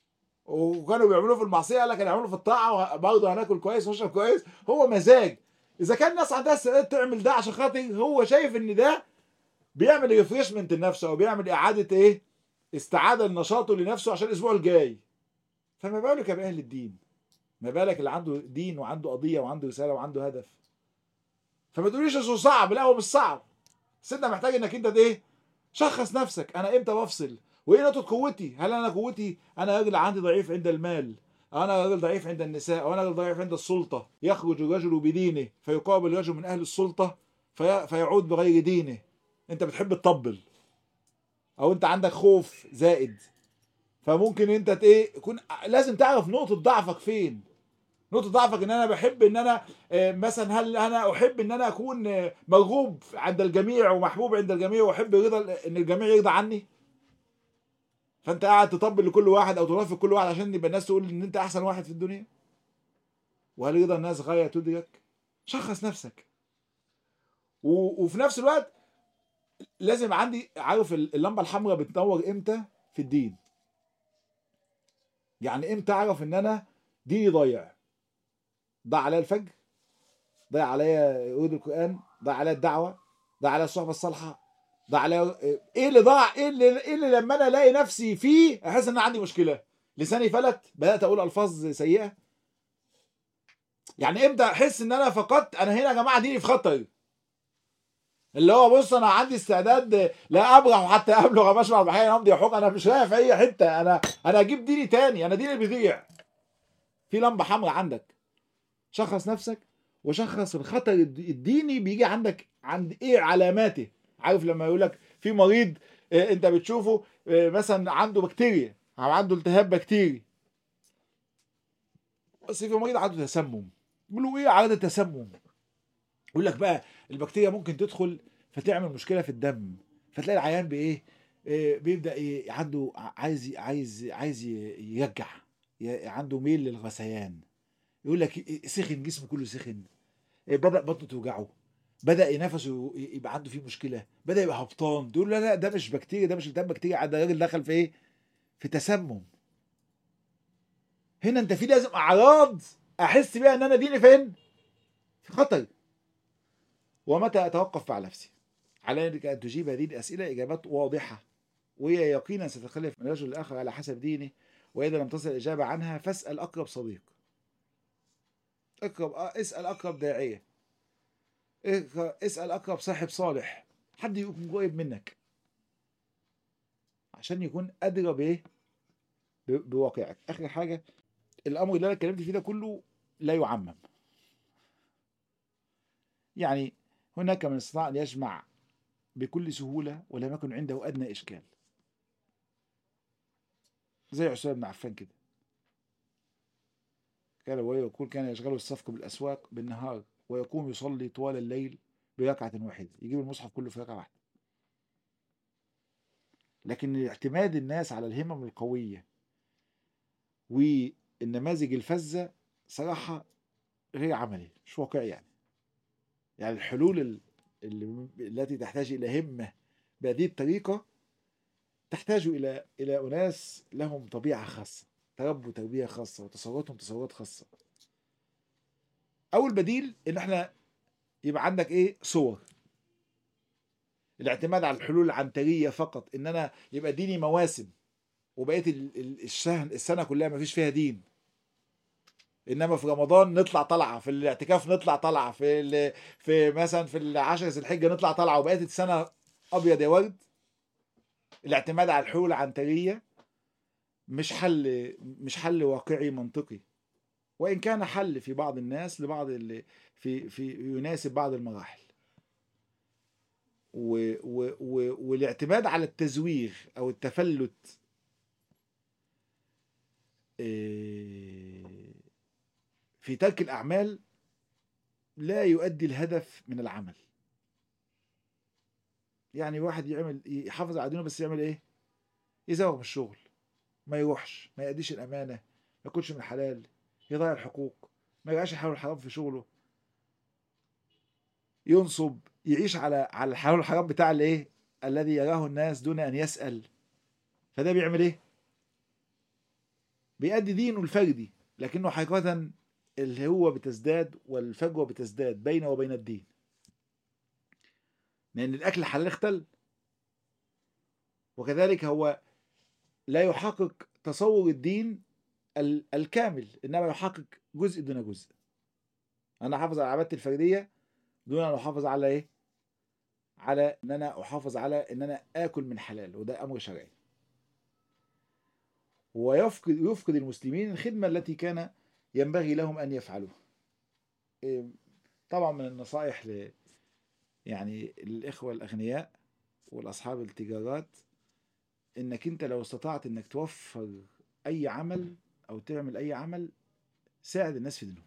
وكانوا بيعملوا في المعصيه قال لك هنعمله في الطاعه برضه هناكل كويس ونشرب كويس هو مزاج اذا كان الناس عندها استعداد تعمل ده عشان خاطر هو شايف ان ده بيعمل ريفريشمنت لنفسه او بيعمل اعاده ايه استعاده لنشاطه لنفسه عشان الاسبوع الجاي فما بالك باهل الدين ما بالك اللي عنده دين وعنده قضيه وعنده رساله وعنده هدف فما تقوليش اصله صعب لا هو مش صعب بس انت محتاج انك انت ايه شخص نفسك انا امتى بفصل وايه نقطه قوتي هل انا قوتي انا راجل عندي ضعيف عند المال انا راجل ضعيف عند النساء او انا راجل ضعيف عند السلطه يخرج الرجل بدينه فيقابل رجل من اهل السلطه في فيعود بغير دينه انت بتحب تطبل او انت عندك خوف زائد فممكن انت ايه يكون لازم تعرف نقطه ضعفك فين نقطه ضعفك ان انا بحب ان انا آه، مثلا هل انا احب ان انا اكون آه، مرغوب عند الجميع ومحبوب عند الجميع واحب رضا ان الجميع يرضى عني فانت قاعد تطبل لكل واحد او ترافق كل واحد عشان يبقى الناس تقول ان انت احسن واحد في الدنيا وهل رضا الناس غايه تدرك شخص نفسك و... وفي نفس الوقت لازم يبقى عندي عارف اللمبه الحمراء بتنور امتى في الدين يعني امتى اعرف ان انا ديني ضايع ضاع عليا الفجر ضاع عليا ورود القران ضاع عليا الدعوه ضاع عليا الصحبه الصالحه ضاع عليا ايه اللي ضاع ايه اللي, إيه اللي لما انا الاقي نفسي فيه احس ان انا عندي مشكله لساني فلت بدات اقول الفاظ سيئه يعني امتى احس ان انا فقدت انا هنا يا جماعه ديني في خطر اللي هو بص انا عندي استعداد لا ابرح حتى ابلغ مشبع البحرين امضي حق انا مش رايح في اي حته انا انا اجيب ديني تاني انا ديني بيضيع في لمبه حمراء عندك شخص نفسك وشخص الخطر الديني بيجي عندك عند ايه علاماته عارف لما يقول لك في مريض آه، انت بتشوفه آه، مثلا عنده بكتيريا او عنده التهاب بكتيري بس في مريض عنده تسمم بيقولوا ايه عدد التسمم يقول لك بقى البكتيريا ممكن تدخل فتعمل مشكله في الدم فتلاقي العيان بايه آه، بيبدا إيه عنده عايز عايز عايز يرجع ي- عنده ميل للغثيان يقول لك إيه، سخن جسمه كله سخن إيه، بدا بطنه توجعه بدا نفسه يبقى عنده فيه مشكله بدا يبقى هبطان تقول لا لا ده مش بكتيريا ده مش التهاب بكتيريا ده راجل دخل في ايه في تسمم هنا انت في لازم اعراض احس بيها ان انا ديني فين في خطر ومتى اتوقف مع نفسي عليك ان تجيب هذه الاسئله اجابات واضحه وهي يقينا ستختلف من رجل لاخر على حسب دينه واذا لم تصل الاجابه عنها فاسال اقرب صديق اقرب آه، اسال اقرب داعيه اقرأ- اسال اقرب صاحب صالح حد يكون قريب منك عشان يكون ادرى بايه ب- بواقعك اخر حاجه الامر اللي انا اتكلمت فيه ده كله لا يعمم يعني هناك من استطاع ان يجمع بكل سهوله ولم يكن عنده ادنى اشكال زي عثمان بن عفان كده كان وهو يقول كان يشغله الصفق بالاسواق بالنهار ويقوم يصلي طوال الليل بركعه واحده يجيب المصحف كله في ركعه واحده لكن اعتماد الناس على الهمم القويه والنماذج الفذه صراحه غير عملي مش واقعي يعني يعني الحلول ال- اللي التي تحتاج الى همه بهذه الطريقه تحتاج الى الى اناس لهم طبيعه خاصه تربوا تربيه خاصه وتصوراتهم تصورات خاصه اول بديل ان احنا يبقى عندك ايه صور الاعتماد على الحلول العنتريه فقط ان انا يبقى ديني مواسم وبقيه ال- ال- الشهر السنه كلها ما فيش فيها دين انما في رمضان نطلع طلعه في الاعتكاف نطلع طلعه في ال... في مثلا في العشر ذي الحجه نطلع طلعه وبقيه السنه ابيض يا ورد الاعتماد على الحلول العنتريه مش حل مش حل واقعي منطقي وان كان حل في بعض الناس لبعض اللي في في يناسب بعض المراحل و و و والاعتماد على التزويغ او التفلت إيه، في ترك الاعمال لا يؤدي الهدف من العمل يعني واحد يعمل يحافظ على دينه بس يعمل ايه يزوغ من الشغل ما يروحش ما يأديش الامانه ما ياكلش من الحلال يضيع الحقوق ما يبقاش يحاول الحرام في شغله ينصب يعيش على على الحلال والحرام بتاع الايه الذي يراه الناس دون ان يسأل فده بيعمل ايه بيأدي دينه الفردي لكنه حقيقة الهوة بتزداد والفجوة بتزداد بينه وبين الدين لأن الأكل الحلال اختل وكذلك هو لا يحقق تصور الدين ال- الكامل إنما يحقق جزء دون جزء أنا أحافظ على عبادتي الفردية دون أن أحافظ على إيه؟ على إن أنا أحافظ على إن أنا آكل من حلال وده أمر شرعي ويفقد يفقد المسلمين الخدمة التي كان ينبغي لهم أن يفعلوها إيه، طبعا من النصائح ل يعني الإخوة الأغنياء والأصحاب التجارات إنك أنت لو استطعت إنك توفر أي عمل أو تعمل أي عمل ساعد الناس في دينهم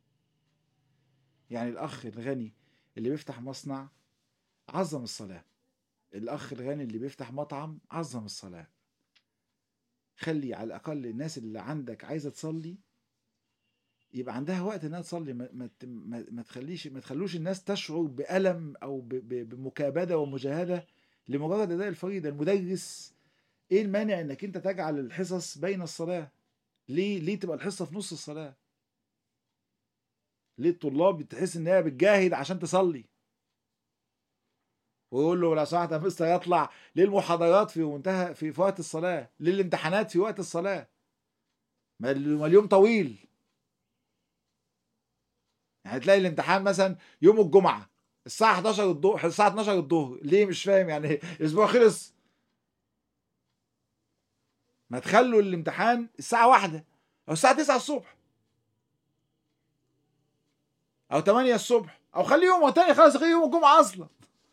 يعني الأخ الغني اللي بيفتح مصنع عظم الصلاة الأخ الغني اللي بيفتح مطعم عظم الصلاة خلي على الأقل الناس اللي عندك عايزة تصلي يبقى عندها وقت انها تصلي ما, ما, ت- ما, ما تخليش ما تخلوش الناس تشعر بألم او ب- ب- بمكابدة ومجاهدة لمجرد اداء الفريضة المدرس ايه المانع انك انت تجعل الحصص بين الصلاة ليه ليه تبقى الحصة في نص الصلاة ليه الطلاب تحس ان هي بتجاهد عشان تصلي ويقول له لو سمحت يا مستر يطلع ليه المحاضرات في منتهى في في وقت الصلاة ليه الامتحانات في وقت الصلاة ما ال- ما اليوم طويل يعني تلاقي الامتحان مثلا يوم الجمعة الساعة 11 الظهر الساعة 12 الظهر ليه مش فاهم يعني الأسبوع خلص ما تخلوا الامتحان الساعة واحدة أو الساعة 9 الصبح أو 8 الصبح أو خلي يوم تاني خلاص خلي يوم الجمعة أصلا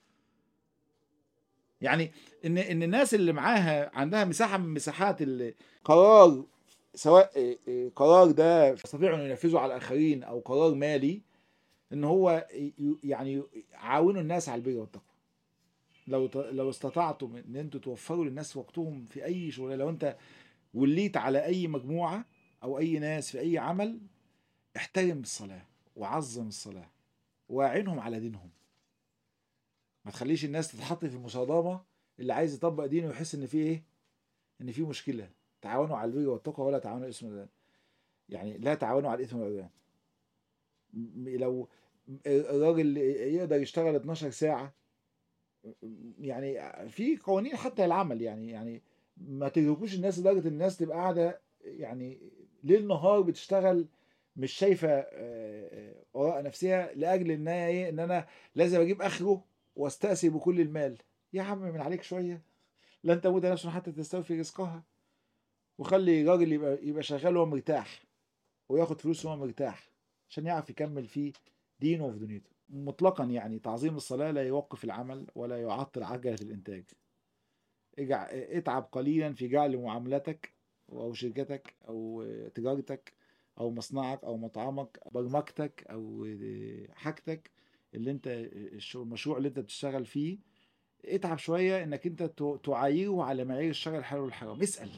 يعني إن إن الناس اللي معاها عندها مساحة من مساحات القرار سواء إيه إيه قرار ده يستطيعوا ان ينفذوا على الاخرين او قرار مالي ان هو ي- يعني يعاونوا الناس على البر والتقوى لو ت- لو استطعتم ان انتوا توفروا للناس وقتهم في اي شغل لو انت وليت على اي مجموعه او اي ناس في اي عمل احترم الصلاه وعظم الصلاه واعنهم على دينهم ما تخليش الناس تتحط في المصادمه اللي عايز يطبق دينه ويحس ان في ايه ان في مشكله تعاونوا على البر والتقوى ولا تعاونوا على الاثم والعدوان يعني لا تعاونوا على الاثم والعدوان م- لو الراجل يقدر يشتغل 12 ساعة يعني في قوانين حتى العمل يعني يعني ما تدركوش الناس لدرجة الناس تبقى قاعدة يعني ليل نهار بتشتغل مش شايفة آه، آه، وراء نفسها لأجل إن هي إيه إن أنا لازم أجيب آخره واستأسي بكل المال يا عم من عليك شوية لن تموت نفس حتى تستوفي رزقها وخلي الراجل يبقى يبقى شغال وهو مرتاح وياخد فلوس وهو مرتاح عشان يعرف يكمل في دينه وفي دنيته مطلقا يعني تعظيم الصلاة لا يوقف العمل ولا يعطل عجلة الإنتاج اجع... اتعب قليلا في جعل معاملتك أو شركتك أو تجارتك أو مصنعك أو مطعمك برمجتك أو حاجتك اللي انت الش- المشروع اللي انت بتشتغل فيه اتعب شوية انك انت ت- تعايره على معايير الشرع الحلال والحرام اسأل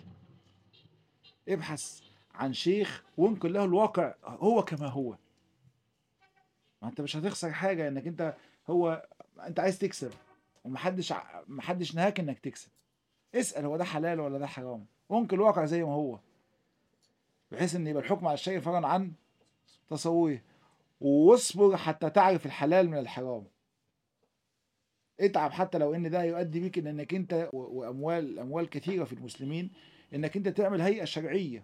ابحث عن شيخ وانقل له الواقع هو كما هو ما انت مش هتخسر حاجه انك انت هو انت عايز تكسب ومحدش ع- محدش نهاك انك تكسب اسال هو ده حلال ولا ده حرام وانقل الواقع زي ما هو بحيث ان يبقى الحكم على الشيء فرعا عن تصوره واصبر حتى تعرف الحلال من الحرام اتعب حتى لو ان ده يؤدي بيك ان انك انت و- واموال اموال كثيره في المسلمين انك انت تعمل هيئه شرعيه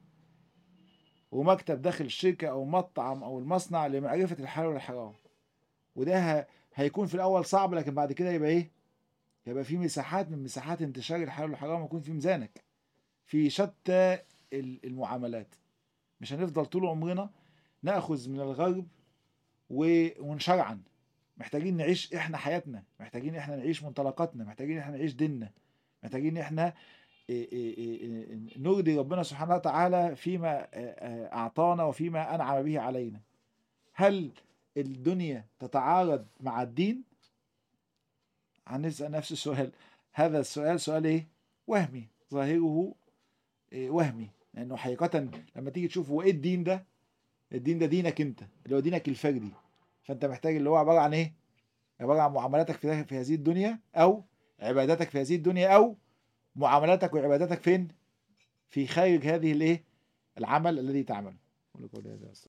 ومكتب داخل الشركه او مطعم او المصنع لمعرفه الحلال والحرام وده ه- هيكون في الاول صعب لكن بعد كده يبقى ايه يبقى في مساحات من مساحات انتشار الحلال والحرام ويكون في ميزانك في شتى ال- المعاملات مش هنفضل طول عمرنا ناخذ من الغرب و- ونشرعن محتاجين نعيش احنا حياتنا محتاجين احنا نعيش منطلقاتنا محتاجين احنا نعيش ديننا محتاجين احنا إيه إيه إيه نرضي ربنا سبحانه وتعالى فيما آه، آه، أعطانا وفيما أنعم به علينا هل الدنيا تتعارض مع الدين هنسأل نفس السؤال هذا السؤال سؤال ايه وهمي ظاهره إيه وهمي لأنه حقيقة لما تيجي تشوف هو ايه الدين ده الدين ده دينك انت اللي هو دينك الفردي فانت محتاج اللي هو عبارة عن ايه عبارة عن معاملاتك في في هذه الدنيا او عباداتك في هذه الدنيا او معاملاتك وعباداتك فين في خارج هذه الايه العمل الذي تعمله قولوا قولي هذا